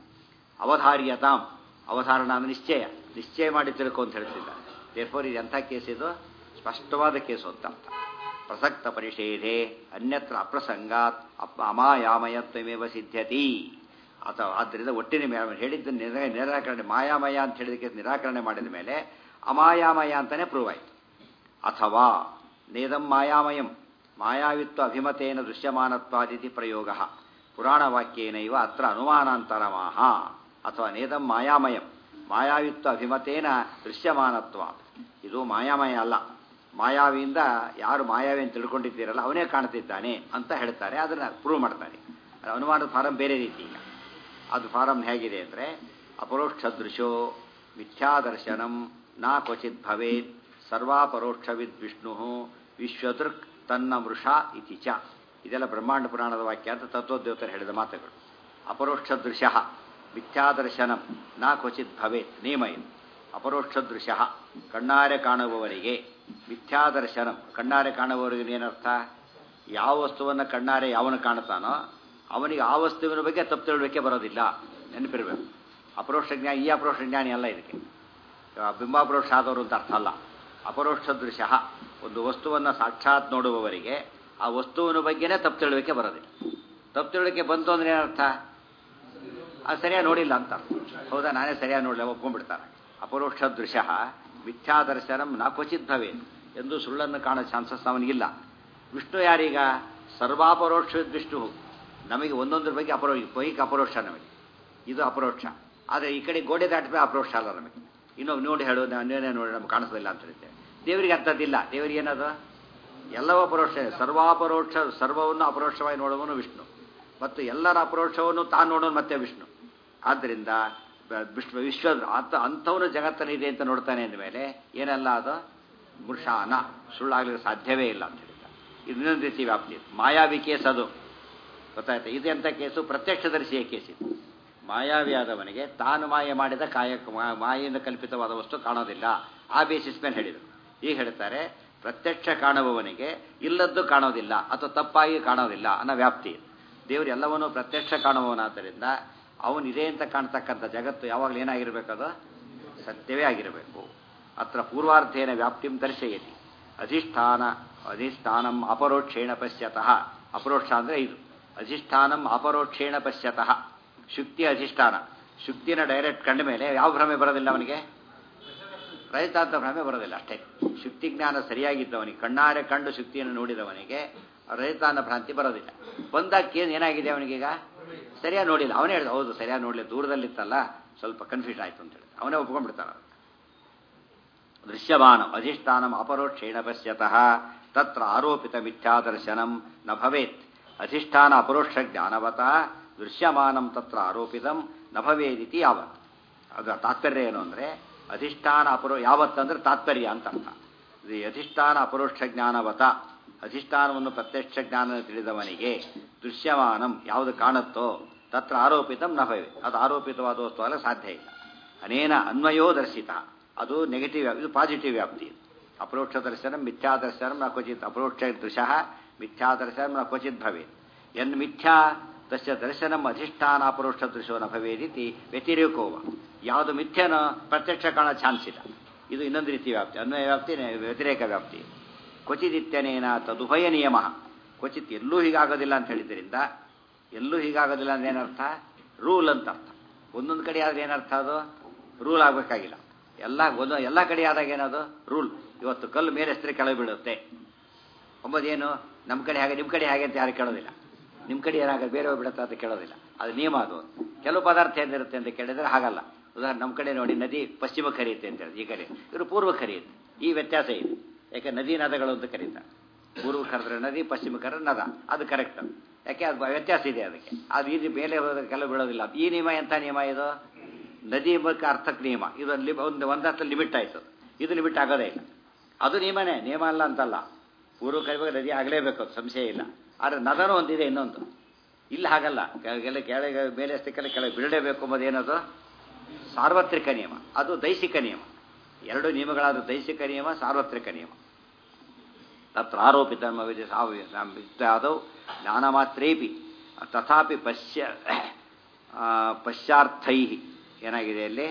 ಅವಧಾರ್ಯತಾಂ ಅವಧಾರಣ ಅಂದ್ರೆ ನಿಶ್ಚಯ ನಿಶ್ಚಯ ಮಾಡಿ ತಿಳ್ಕೊ ಅಂತ ಹೇಳ್ತಿದ್ದಾರೆ ದೇರ್ಫೋರ್ ಇದು ಎಂಥ ಕೇಸ್ ಇದು ಸ್ಪಷ್ಟವಾದ ಕೇಸು ಅಂತ ಅರ್ಥ ಪ್ರಸಕ್ತ ಪರಿಷೇಧೆ ಅನ್ಯತ್ರ ಅಪ್ರಸಂಗಾತ್ ಅಪ ಅಮಾಯಾಮಯತ್ವಮೇವ ಸಿದ್ಧತಿ ಅಥವಾ ಆದ್ದರಿಂದ ಒಟ್ಟಿನ ಮೇಲೆ ಹೇಳಿದ್ದ ನಿರ ನಿರಾಕರಣೆ ಮಾಯಾಮಯ ಅಂತ ಹೇಳಿದಕ್ಕೆ ನಿರಾಕರಣೆ ಮಾಡಿದ ಮೇಲೆ ಅಮಾಯಾಮಯ ಅಂತಾನೆ ಪ್ರೂವ್ ಆಯಿತು ಅಥವಾ ನೇದಂ ಮಾಯಾಮಯಂ ಮಾಯಾವಿತ್ವ ಅಭಿಮತೇನ ದೃಶ್ಯಮಾನತ್ವಾದಿತಿ ಪ್ರಯೋಗ ಪುರಾಣವಾಕ್ಯೇನೈವ ಅತ್ರ ಅನುಮಾನಾಂತರಮಾಹ ಅಥವಾ ನೇದಂ ಮಾಯಾಮಯಂ ಮಾಯಾವಿತ್ವ ಅಭಿಮತೇನ ದೃಶ್ಯಮಾನತ್ವ ಇದು ಮಾಯಾಮಯ ಅಲ್ಲ ಮಾಯಾವಿಯಿಂದ ಯಾರು ಮಾಯಾವಿ ಅಂತ ತಿಳ್ಕೊಂಡಿದ್ದೀರಲ್ಲ ಅವನೇ ಕಾಣ್ತಿದ್ದಾನೆ ಅಂತ ಹೇಳ್ತಾರೆ ಅದನ್ನು ಪ್ರೂವ್ ಮಾಡ್ತಾರೆ ಅದು ಅನುಮಾನದ ಫಾರಂ ಬೇರೆ ರೀತಿ ಈಗ ಅದು ಫಾರಂ ಹೇಗಿದೆ ಅಂದರೆ ಅಪರೋಕ್ಷ ದೃಶೋ ಮಿಥ್ಯಾದರ್ಶನಂ ನಾ ಕ್ವಚಿತ್ ಭವೇತ್ ಸರ್ವಾಪರೋಕ್ಷವಿದ್ ವಿಷ್ಣು ವಿಶ್ವದೃಕ್ ತನ್ನ ಮೃಷ ಇತಿ ಚ ಇದೆಲ್ಲ ಬ್ರಹ್ಮಾಂಡ ಪುರಾಣದ ವಾಕ್ಯ ಅಂತ ತತ್ವೋದ್ಯೋತರು ಹೇಳಿದ ಮಾತುಗಳು ಅಪರೋಕ್ಷ ದೃಶ್ಯ ಮಿಥ್ಯಾದರ್ಶನಂ ನಾ ಕ್ವಚಿತ್ ಭವೇತ್ ನಿಯಮ ಇದು ಅಪರೋಕ್ಷ ದೃಶ್ಯ ಕಣ್ಣಾರೆ ಕಾಣುವವರಿಗೆ ಮಿಥ್ಯಾದರ್ಶನಂ ಕಣ್ಣಾರೆ ಕಾಣುವವರಿಗೆ ಏನರ್ಥ ಯಾವ ವಸ್ತುವನ್ನು ಕಣ್ಣಾರೆ ಯಾವನು ಕಾಣ್ತಾನೋ ಅವನಿಗೆ ಆ ವಸ್ತುವಿನ ಬಗ್ಗೆ ತಪ್ಪು ತಿಳುವಳಿಕೆ ಬರೋದಿಲ್ಲ ನೆನಪಿರಬೇಕು ಅಪರೋಕ್ಷ ಜ್ಞಾನಿ ಈ ಅಪರೋಕ್ಷ ಜ್ಞಾನಿ ಅಲ್ಲ ಇದಕ್ಕೆ ಆ, ಬಿಂಬಾಪರೋಕ್ಷ ಆದವರು ಅಂತ ಅರ್ಥ ಅಲ್ಲ ಅಪರೋಕ್ಷ ದೃಶ್ಯ ಒಂದು ವಸ್ತುವನ್ನು ಸಾಕ್ಷಾತ್ ನೋಡುವವರಿಗೆ ಆ ವಸ್ತುವಿನ ಬಗ್ಗೆನೇ ತಪ್ಪು ತಿಳುವಳಿಕೆ ಬರೋದಿಲ್ಲ ತಪ್ಪು ತಿಳುವಳಿಕೆ ಬಂತು ಅಂದ್ರೆ ಏನರ್ಥ ಅದು ಸರಿಯಾಗಿ ನೋಡಿಲ್ಲ ಅಂತ ಅರ್ಥ. ಹೌದಾ ನಾನೇ ಸರಿಯಾಗಿ ನೋಡಲಿಲ್ಲ ಒಪ್ಕೊಂಡ್ಬಿಡ್ತಾರೆ ಅಪರೋಕ್ಷ ದೃಶ್ಯ ಮಿಥ್ಯಾದರ್ಶನಂ ನಾ ಕ್ವಚಿತ್ ಭವೆ ಎಂದು ಸುಳ್ಳನ್ನು ಕಾಣೋ ಚಾನ್ಸಸ್ ಅವನಿಗಿಲ್ಲ ವಿಷ್ಣು ಯಾರೀಗ ಸರ್ವಾಪರೋಕ್ಷ ವಿಷ್ಣು ನಮಗೆ ಒಂದೊಂದ್ರ ಬಗ್ಗೆ ಅಪರೋ ಬೈಕ್ ಅಪರೋಕ್ಷ ನಮಗೆ ಇದು ಅಪರೋಕ್ಷ ಆದರೆ ಈ ಕಡೆ ಗೋಡೆ ದಾಟಿದ್ರೆ ಅಪರೋಕ್ಷ ಅಲ್ಲ ನಮಗೆ ಇನ್ನೊಬ್ಬ ನೋಡಿ ಹೇಳು ನಾನೇನೇ ನೋಡಿ ನಮ್ಗೆ ಕಾಣಿಸೋದಿಲ್ಲ ಅಂತ ಹೇಳ್ತೇವೆ ದೇವರಿಗೆ ಅಂಥದ್ದಿಲ್ಲ ದೇವರಿಗೆ ಏನದು ಎಲ್ಲವೂ ಅಪರೋಕ್ಷ ಸರ್ವಾಪರೋಕ್ಷ ಸರ್ವವನ್ನು ಅಪರೋಕ್ಷವಾಗಿ ನೋಡುವನು ವಿಷ್ಣು ಮತ್ತು ಎಲ್ಲರ ಅಪರೋಕ್ಷವನ್ನು ತಾನು ನೋಡೋನು ಮತ್ತೆ ವಿಷ್ಣು ಆದ್ದರಿಂದ ಬ- ವಿಶ್ವ ವಿಶ್ವ ಅಂತ ಅಂಥವನು ಜಗತ್ತಲ್ಲಿದೆ ಅಂತ ನೋಡ್ತಾನೆ ಅಂದಮೇಲೆ ಏನೆಲ್ಲ ಅದು ಮೃಷಾನ ಸುಳ್ಳಾಗಲಿಕ್ಕೆ ಸಾಧ್ಯವೇ ಇಲ್ಲ ಅಂತ ಹೇಳಿದ ಇದು ಇನ್ನೊಂದು ರೀತಿ ವ್ಯಾಪ್ತಿ ಮಾಯಾವಿ ಕೇಸ್ ಅದು ಗೊತ್ತಾಯ್ತಾ ಇದು ಎಂಥ ಕೇಸು ಪ್ರತ್ಯಕ್ಷದರ್ಶಿಯ ಕೇಸಿದು ಮಾಯಾವಿಯಾದವನಿಗೆ ತಾನು ಮಾಯ ಮಾಡಿದ ಕಾಯ ಮಾ- ಮಾಯೆಯಿಂದ ಕಲ್ಪಿತವಾದ ವಸ್ತು ಕಾಣೋದಿಲ್ಲ ಆ ಬೇಸಿಸ್ ಮೇಲೆ ಹೇಳಿದರು ಈಗ ಹೇಳ್ತಾರೆ ಪ್ರತ್ಯಕ್ಷ ಕಾಣುವವನಿಗೆ ಇಲ್ಲದ್ದು ಕಾಣೋದಿಲ್ಲ ಅಥವಾ ತಪ್ಪಾಗಿ ಕಾಣೋದಿಲ್ಲ ಅನ್ನೋ ವ್ಯಾಪ್ತಿ ಇದು. ದೇವರು ಎಲ್ಲವನ್ನೂ ಪ್ರತ್ಯಕ್ಷ ಕಾಣುವವನಾದ್ದರಿಂದ ಅವನಿದೆ ಅಂತ ಕಾಣ್ತಕ್ಕಂಥ ಜಗತ್ತು ಯಾವಾಗಲೂ ಏನಾಗಿರಬೇಕದು ಸತ್ಯವೇ ಆಗಿರಬೇಕು ಅತ್ರ ಪೂರ್ವಾರ್ಥೇನ ವ್ಯಾಪ್ತಿಂ ದರ್ಶಯತಿ ಅಧಿಷ್ಠಾನ ಅಧಿಷ್ಠಾನಂ ಅಪರೋಕ್ಷೇಣ ಪಶ್ಯತಃ ಅಪರೋಕ್ಷ ಅಂದರೆ ಇದು ಅಧಿಷ್ಠಾನಂ ಅಪರೋಕ್ಷೇಣ ಪಶ್ಯತಃ ಶುಕ್ತಿ ಅಧಿಷ್ಠಾನ ಶುಕ್ತಿನ ಡೈರೆಕ್ಟ್ ಕಂಡ ಮೇಲೆ ಯಾವ ಭ್ರಮೆ ಬರೋದಿಲ್ಲ ಅವನಿಗೆ ರಹಿತ ಅಂತ ಭ್ರಮೆ ಬರೋದಿಲ್ಲ ಅಷ್ಟೇ ಶುಕ್ತಿ ಜ್ಞಾನ ಸರಿಯಾಗಿದ್ದವನಿಗೆ ಕಣ್ಣಾರೆ ಕಂಡು ಶುಕ್ತಿಯನ್ನು ನೋಡಿದವನಿಗೆ ರಹಿತ ಅನ್ನೋ ಭ್ರಾಂತಿ ಬರೋದಿಲ್ಲ ಬಂದಾಕ ಏನಾಗಿದೆ ಅವನಿಗೀಗ ಸರಿಯಾಗಿ ನೋಡಿಲ್ಲ ಅವನೇ ಹೇಳ್ದ ಹೌದು ಸರಿಯಾಗಿ ನೋಡಲಿ ದೂರದಲ್ಲಿತ್ತಲ್ಲ ಸ್ವಲ್ಪ ಕನ್ಫ್ಯೂಸ್ ಆಯ್ತು ಅಂತ ಹೇಳಿ ಅವನೇ ಒಪ್ಕೊಂಡ್ಬಿಡ್ತಾನ ದೃಶ್ಯಮಾನಂ ಅಧಿಷ್ಠಾನಂ ಅಪರೋಕ್ಷೇಣ ಪಶ್ಯತಃ ತತ್ರ ಆರೋಪಿತ ಮಿಥ್ಯಾದರ್ಶನಂ ನ ಭವೇತ್ ಅಧಿಷ್ಠಾನ ಅಪರೋಕ್ಷ ಜ್ಞಾನವತ ದೃಶ್ಯಮಾನಂ ತತ್ರ ಆರೋಪಿತಂ ನ ಭವೇದಿತಿ ಯಾವತ್ ಅದರ ತಾತ್ಪರ್ಯ ಏನು ಅಂದರೆ ಅಧಿಷ್ಠಾನ ಅಪರೋ ಯಾವತ್ತಂದ್ರೆ ತಾತ್ಪರ್ಯ ಅಂತ ಅರ್ಥ ಇದು ಅಧಿಷ್ಠಾನ ಅಪರೋಕ್ಷ ಜ್ಞಾನವತ ಅಧಿಷ್ಠಾನವನ್ನು ಪ್ರತ್ಯಕ್ಷ ಜ್ಞಾನ ತಿಳಿದವನಿಗೆ ದೃಶ್ಯಮಾನಂ ಯಾವುದು ಕಾಣುತ್ತೋ ತತ್ರ ಆರೋಪಿತಂ ನ ಭವೆ ಅದು ಆರೋಪಿತವಾದ ವಸ್ತು ಅಲ್ಲ ಸಾಧ್ಯ ಇಲ್ಲ ಅನೇನ ಅನ್ವಯೋ ದರ್ಶಿತ ಅದು ನೆಗೆಟಿವ್ ಇದು ಪಾಸಿಟಿವ್ ವ್ಯಾಪ್ತಿ ಅಪರೋಕ್ಷ ದರ್ಶನ ಮಿಥ್ಯಾ ದರ್ಶನ ನ ಕ್ವಚಿತ್ ಅಪರೋಕ್ಷ ದೃಶಃ ಮಿಥ್ಯಾ ದರ್ಶನ ನ ಕ್ವಚಿತ್ ಭವೇತ್ ಎನ್ ಮಿಥ್ಯಾ ತಸ್ಯ ದರ್ಶನಂ ಅಧಿಷ್ಠಾನ ಅಪರೋಕ್ಷ ದೃಶೋ ನ ಭವೇದಿತಿ ವ್ಯತಿರೇಕೋವ ಯಾವುದು ಮಿಥ್ಯನ ಪ್ರತ್ಯಕ್ಷ ಕಾಣೋ ಚಾನ್ಸ್ ಇಲ್ಲ ಇದು ಇನ್ನೊಂದು ರೀತಿ ವ್ಯಾಪ್ತಿ ಅನ್ವಯ ವ್ಯಾಪ್ತಿ ವ್ಯತಿರೇಕ ವ್ಯಾಪ್ತಿ ಕ್ವಚಿದಿತ್ಯನೇನ ತದುಭಯ ನಿಯಮ ಕ್ವಚಿತ್ ಎಲ್ಲೂ ಹೀಗಾಗೋದಿಲ್ಲ ಅಂತ ಹೇಳಿದ್ರಿಂದ ಎಲ್ಲೂ ಹೀಗಾಗೋದಿಲ್ಲ ಅಂದ್ರೆ ಏನರ್ಥ ರೂಲ್ ಅಂತ ಅರ್ಥ ಒಂದೊಂದು ಕಡೆ ಆದ್ರೆ ಏನರ್ಥ ಅದು ರೂಲ್ ಆಗಬೇಕಾಗಿಲ್ಲ ಎಲ್ಲ ಒಂದು ಎಲ್ಲ ಕಡೆ ಆದಾಗ ಏನದು ರೂಲ್ ಇವತ್ತು ಕಲ್ಲು ಮೇಲೆ ಎಸ್ತ್ರೆ ಕೆಳಗೆ ಬೀಳುತ್ತೆ ಒಂಬತ್ತೇನು ನಮ್ಮ ಕಡೆ ಹಾಗೆ ನಿಮ್ಮ ಕಡೆ ಹಾಗೆ ಅಂತ ಯಾರು ಕೇಳೋದಿಲ್ಲ ನಿಮ್ಮ ಕಡೆ ಏನಾಗುತ್ತೆ ಬೇರೆ ಬಿಡುತ್ತೆ ಅಂತ ಕೇಳೋದಿಲ್ಲ ಅದು ನಿಯಮ ಅದು ಕೆಲವು ಪದಾರ್ಥ ಏನಿರುತ್ತೆ ಅಂತ ಕೇಳಿದ್ರೆ ಹಾಗಲ್ಲ ಉದಾಹರಣೆ ನಮ್ಮ ಕಡೆ ನೋಡಿ ನದಿ ಪಶ್ಚಿಮ ಕರೆಯುತ್ತೆ ಅಂತ ಹೇಳಿ ಈ ಕಡೆ ಇವರು ಪೂರ್ವ ಕರೆಯುತ್ತೆ ಈ ವ್ಯತ್ಯಾಸ ಇದೆ ಯಾಕೆ ನದಿ ನದಗಳು ಅಂತ ಕರೀತಾರೆ ಪೂರ್ವ ಕರೆದ್ರೆ ನದಿ ಪಶ್ಚಿಮ ಕರೆದ್ರೆ ನದ ಅದು ಕರೆಕ್ಟ್ ಯಾಕೆ ಅದು ವ್ಯತ್ಯಾಸ ಇದೆ ಅದಕ್ಕೆ ಅದು ಇದು ಮೇಲೆ ಹೋದ್ರೆ ಕೆಲವು ಬೀಳೋದಿಲ್ಲ ಈ ನಿಯಮ ಎಂಥ ನಿಯಮ ಇದು ನದಿ ಬಗ್ಗೆ ಅರ್ಥಕ್ಕೆ ನಿಯಮ ಇದು ಒಂದು ಒಂದು ಒಂದಷ್ಟು ಲಿಮಿಟ್ ಆಯಿತು ಇದು ಲಿಮಿಟ್ ಆಗೋದೇ ಇಲ್ಲ ಅದು ನಿಯಮನೇ ನಿಯಮ ಅಲ್ಲ ಅಂತಲ್ಲ ಪೂರ್ವ ಕರಿಬೇಕು ನದಿ ಆಗಲೇಬೇಕು ಅದು ಸಂಶಯ ಇಲ್ಲ ಆದರೆ ನದನೂ ಒಂದಿದೆ ಇನ್ನೊಂದು ಇಲ್ಲಿ ಹಾಗಲ್ಲ ಕೆಳಗೆಲ್ಲ ಕೆಳಗೆ ಮೇಲೆ ಎಷ್ಟಕ್ಕೆಲ್ಲ ಕೆಳಗೆ ಬೀಳಲೇಬೇಕು ಎಂಬುದು ಏನದು ಸಾರ್ವತ್ರಿಕ ನಿಯಮ ಅದು ದೈಸಿಕ ನಿಯಮ ಎರಡು ನಿಯಮಗಳಾದ ದೈಸಿಕ ನಿಯಮ ಸಾರ್ವತ್ರಿಕ ನಿಯಮ ತತ್ರ ಆರೋಪಿತ ಆದೌ ಜ್ಞಾನ ಮಾತ್ರೇಪಿ ತಥಾಪಿ ಪಶ್ಯ ಪಶ್ಚಾರ್ಥೈ ಏನಾಗಿದೆ ಅಲ್ಲಿ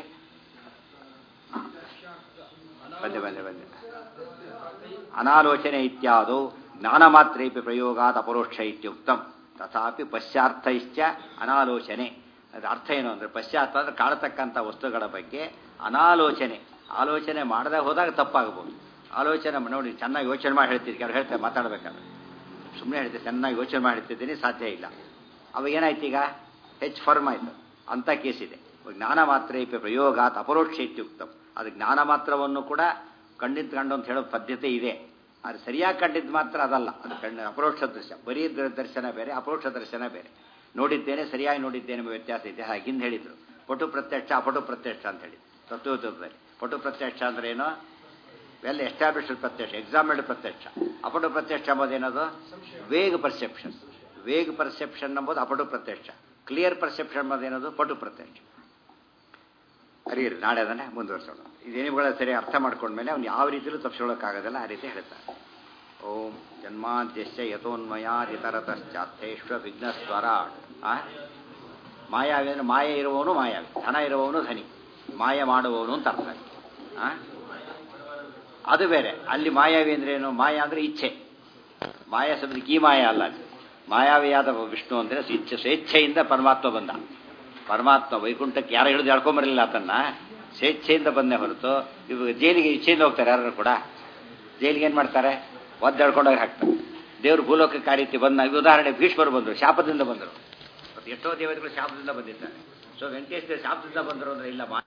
ಬಂದೆ ಬಂದೆ ಬಂದೆ ಅನಾಲೋಚನೆ ಇತ್ಯಾದು ಜ್ಞಾನ ಮಾತ್ರೇಪಿ ಪ್ರಯೋಗಾತ್ ಅಪರೋಕ್ಷ ಇತ್ಯುಕ್ತಂ ತಥಾಪಿ ಪಶ್ಚಾರ್ಥೈಶ್ಚ ಅನಾಲೋಚನೆ ಅದು ಅರ್ಥ ಏನು ಅಂದರೆ ಪಶ್ಚಾತ್ತ ಅಂದರೆ ಕಾಣತಕ್ಕಂಥ ವಸ್ತುಗಳ ಬಗ್ಗೆ ಅನಾಲೋಚನೆ ಆಲೋಚನೆ ಮಾಡದೆ ಹೋದಾಗ ತಪ್ಪಾಗಬಹುದು ಆಲೋಚನೆ ನೋಡಿ ಚೆನ್ನಾಗಿ ಯೋಚನೆ ಮಾಡಿ ಹೇಳ್ತಿದ್ದೆ ಅವ್ರು ಹೇಳ್ತಾರೆ ಮಾತಾಡಬೇಕಾದ್ರೆ ಸುಮ್ಮನೆ ಹೇಳ್ತೀವಿ ಚೆನ್ನಾಗಿ ಯೋಚನೆ ಮಾಡಿ ಹೇಳ್ತಿದ್ದೀನಿ ಸಾಧ್ಯ ಇಲ್ಲ ಅವಾಗ ಏನಾಯ್ತು ಈಗ ಹೆಚ್ಚು ಫರ್ಮ್ ಆಯಿತು ಅಂಥ ಕೇಸಿದೆ ಜ್ಞಾನ ಮಾತ್ರ ಇಪ್ಪ ಪ್ರಯೋಗಾತ್ ಅಪರೋಕ್ಷ ಇತ್ಯುಕ್ತಂ ಅದು ಜ್ಞಾನ ಮಾತ್ರವನ್ನು ಕೂಡ ಕಂಡಿದ್ದು ಕಂಡು ಅಂತ ಹೇಳೋ ಪದ್ಧತಿ ಇದೆ ಅದು ಸರಿಯಾಗಿ ಕಂಡಿದ್ದು ಮಾತ್ರ ಅದಲ್ಲ ಅದು ಕಣ್ಣು ಅಪರೋಕ್ಷ ದೃಶ್ಯ ಬರೀ ದ- ದರ್ಶನ ಬೇರೆ ಅಪರೋಕ್ಷ ದರ್ಶನ ಬೇರೆ ನೋಡಿದ್ದೇನೆ ಸರಿಯಾಗಿ ನೋಡಿದ್ದೇನೆ ಎಂಬ ವ್ಯತ್ಯಾಸ ಇದೆ ಹಾಗೆ ಹಿಂದೆ ಹೇಳಿದರು ಪಟು ಪ್ರತ್ಯಕ್ಷ ಅಪಟು ಪ್ರತ್ಯಕ್ಷ ಅಂತ ಹೇಳಿ ತತ್ವದಲ್ಲಿ ಪಟು ಪ್ರತ್ಯಕ್ಷ ಅಂದ್ರೆ ಏನು ವೆಲ್ ಎಸ್ಟಾಬ್ಲಿಷ್ಡ್ ಪ್ರತ್ಯಕ್ಷ ಎಕ್ಸಾಮಿನ್ಡ್ ಪ್ರತ್ಯಕ್ಷ ಅಪಟು ಪ್ರತ್ಯಕ್ಷ ಎಂಬುದೇನದು ವೇಗ್ ಪರ್ಸೆಪ್ಷನ್ ವೇಗ್ ಪರ್ಸೆಪ್ಷನ್ ಎಂಬುದು ಅಪಟು ಪ್ರತ್ಯಕ್ಷ ಕ್ಲಿಯರ್ ಪರ್ಸೆಪ್ಷನ್ ಎಂಬುದೇನದು ಪಟು ಪ್ರತ್ಯಕ್ಷ ಅರಿಯಿರಿ ನಾಳೆ ಅದನ್ನೇ ಮುಂದುವರಿಸೋಣ ಇದೇನುಗಳ ಸರಿ ಅರ್ಥ ಮಾಡ್ಕೊಂಡ್ಮೇಲೆ ಅವ್ನು ಯಾವ ರೀತಿಯಲ್ಲೂ ತಪ್ಪಿಸ್ಕೊಳ್ಳೋಕ್ಕಾಗೋದಿಲ್ಲ ಆ ರೀತಿ ಹೇಳ್ತಾರೆ ಓಂ ಜನ್ಮಾದ್ಯಶ್ಚ ಯಥೋನ್ಮಯಾದಿತರತಶ್ಚಾರ್ಥೇಶ್ವ ವಿಘ್ನಸ್ವರಾಟ್ ಆ ಮಾಯಾವಿ ಅಂದರೆ ಮಾಯ ಇರುವವನು ಮಾಯಾವಿ ಧನ ಇರುವವನು ಧನಿ ಮಾಯ ಮಾಡುವವನು ಅಂತ ಅರ್ಥ ಆ ಅದು ಬೇರೆ ಅಲ್ಲಿ ಮಾಯಾವಿ ಅಂದ್ರೆ ಏನು ಮಾಯ ಅಂದ್ರೆ ಇಚ್ಛೆ ಮಾಯ ಶಬ್ದಕ್ಕೆ ಈ ಮಾಯ ಅಲ್ಲ ಅಲ್ಲಿ ಮಾಯಾವಿಯಾದ ವಿಷ್ಣು ಅಂದರೆ ಇಚ್ಛೆ ಸ್ವೇಚ್ಛೆಯಿಂದ ಪರಮಾತ್ಮ ಬಂದ ಪರಮಾತ್ಮ ವೈಕುಂಠಕ್ಕೆ ಯಾರು ಹಿಡಿದು ಎಳ್ಕೊಂಬರಲಿಲ್ಲ ಆತನ್ನ ಸ್ವೇಚ್ಛೆಯಿಂದ ಬಂದೇ ಹೊರತು ಇವಾಗ ಜೈಲಿಗೆ ಇಚ್ಛೆಯಿಂದ ಹೋಗ್ತಾರೆ ಯಾರು ಕೂಡ ಜೈಲಿಗೆ ಏನು ಮಾಡ್ತಾರೆ ಒದ್ದು ಎಳ್ಕೊಂಡೋಗಿ ಹಾಕ್ತಾರೆ ದೇವರು ಭೂಲೋಕಕ್ಕೆ ಆ ರೀತಿ ಬಂದ ಈ ಉದಾಹರಣೆ ಭೀಷ್ಮರು ಬಂದರು ಶಾಪದಿಂದ ಬಂದರು ಮತ್ತು ಎಷ್ಟೋ ದೇವತೆಗಳು ಶಾಪದಿಂದ ಬಂದಿದ್ದಾರೆ ಸೊ ವೆಂಕಟೇಶ್ವರ ಶಾಪದಿಂದ ಬಂದರು ಅಂದ್ರೆ ಇಲ್ಲ ಮಾ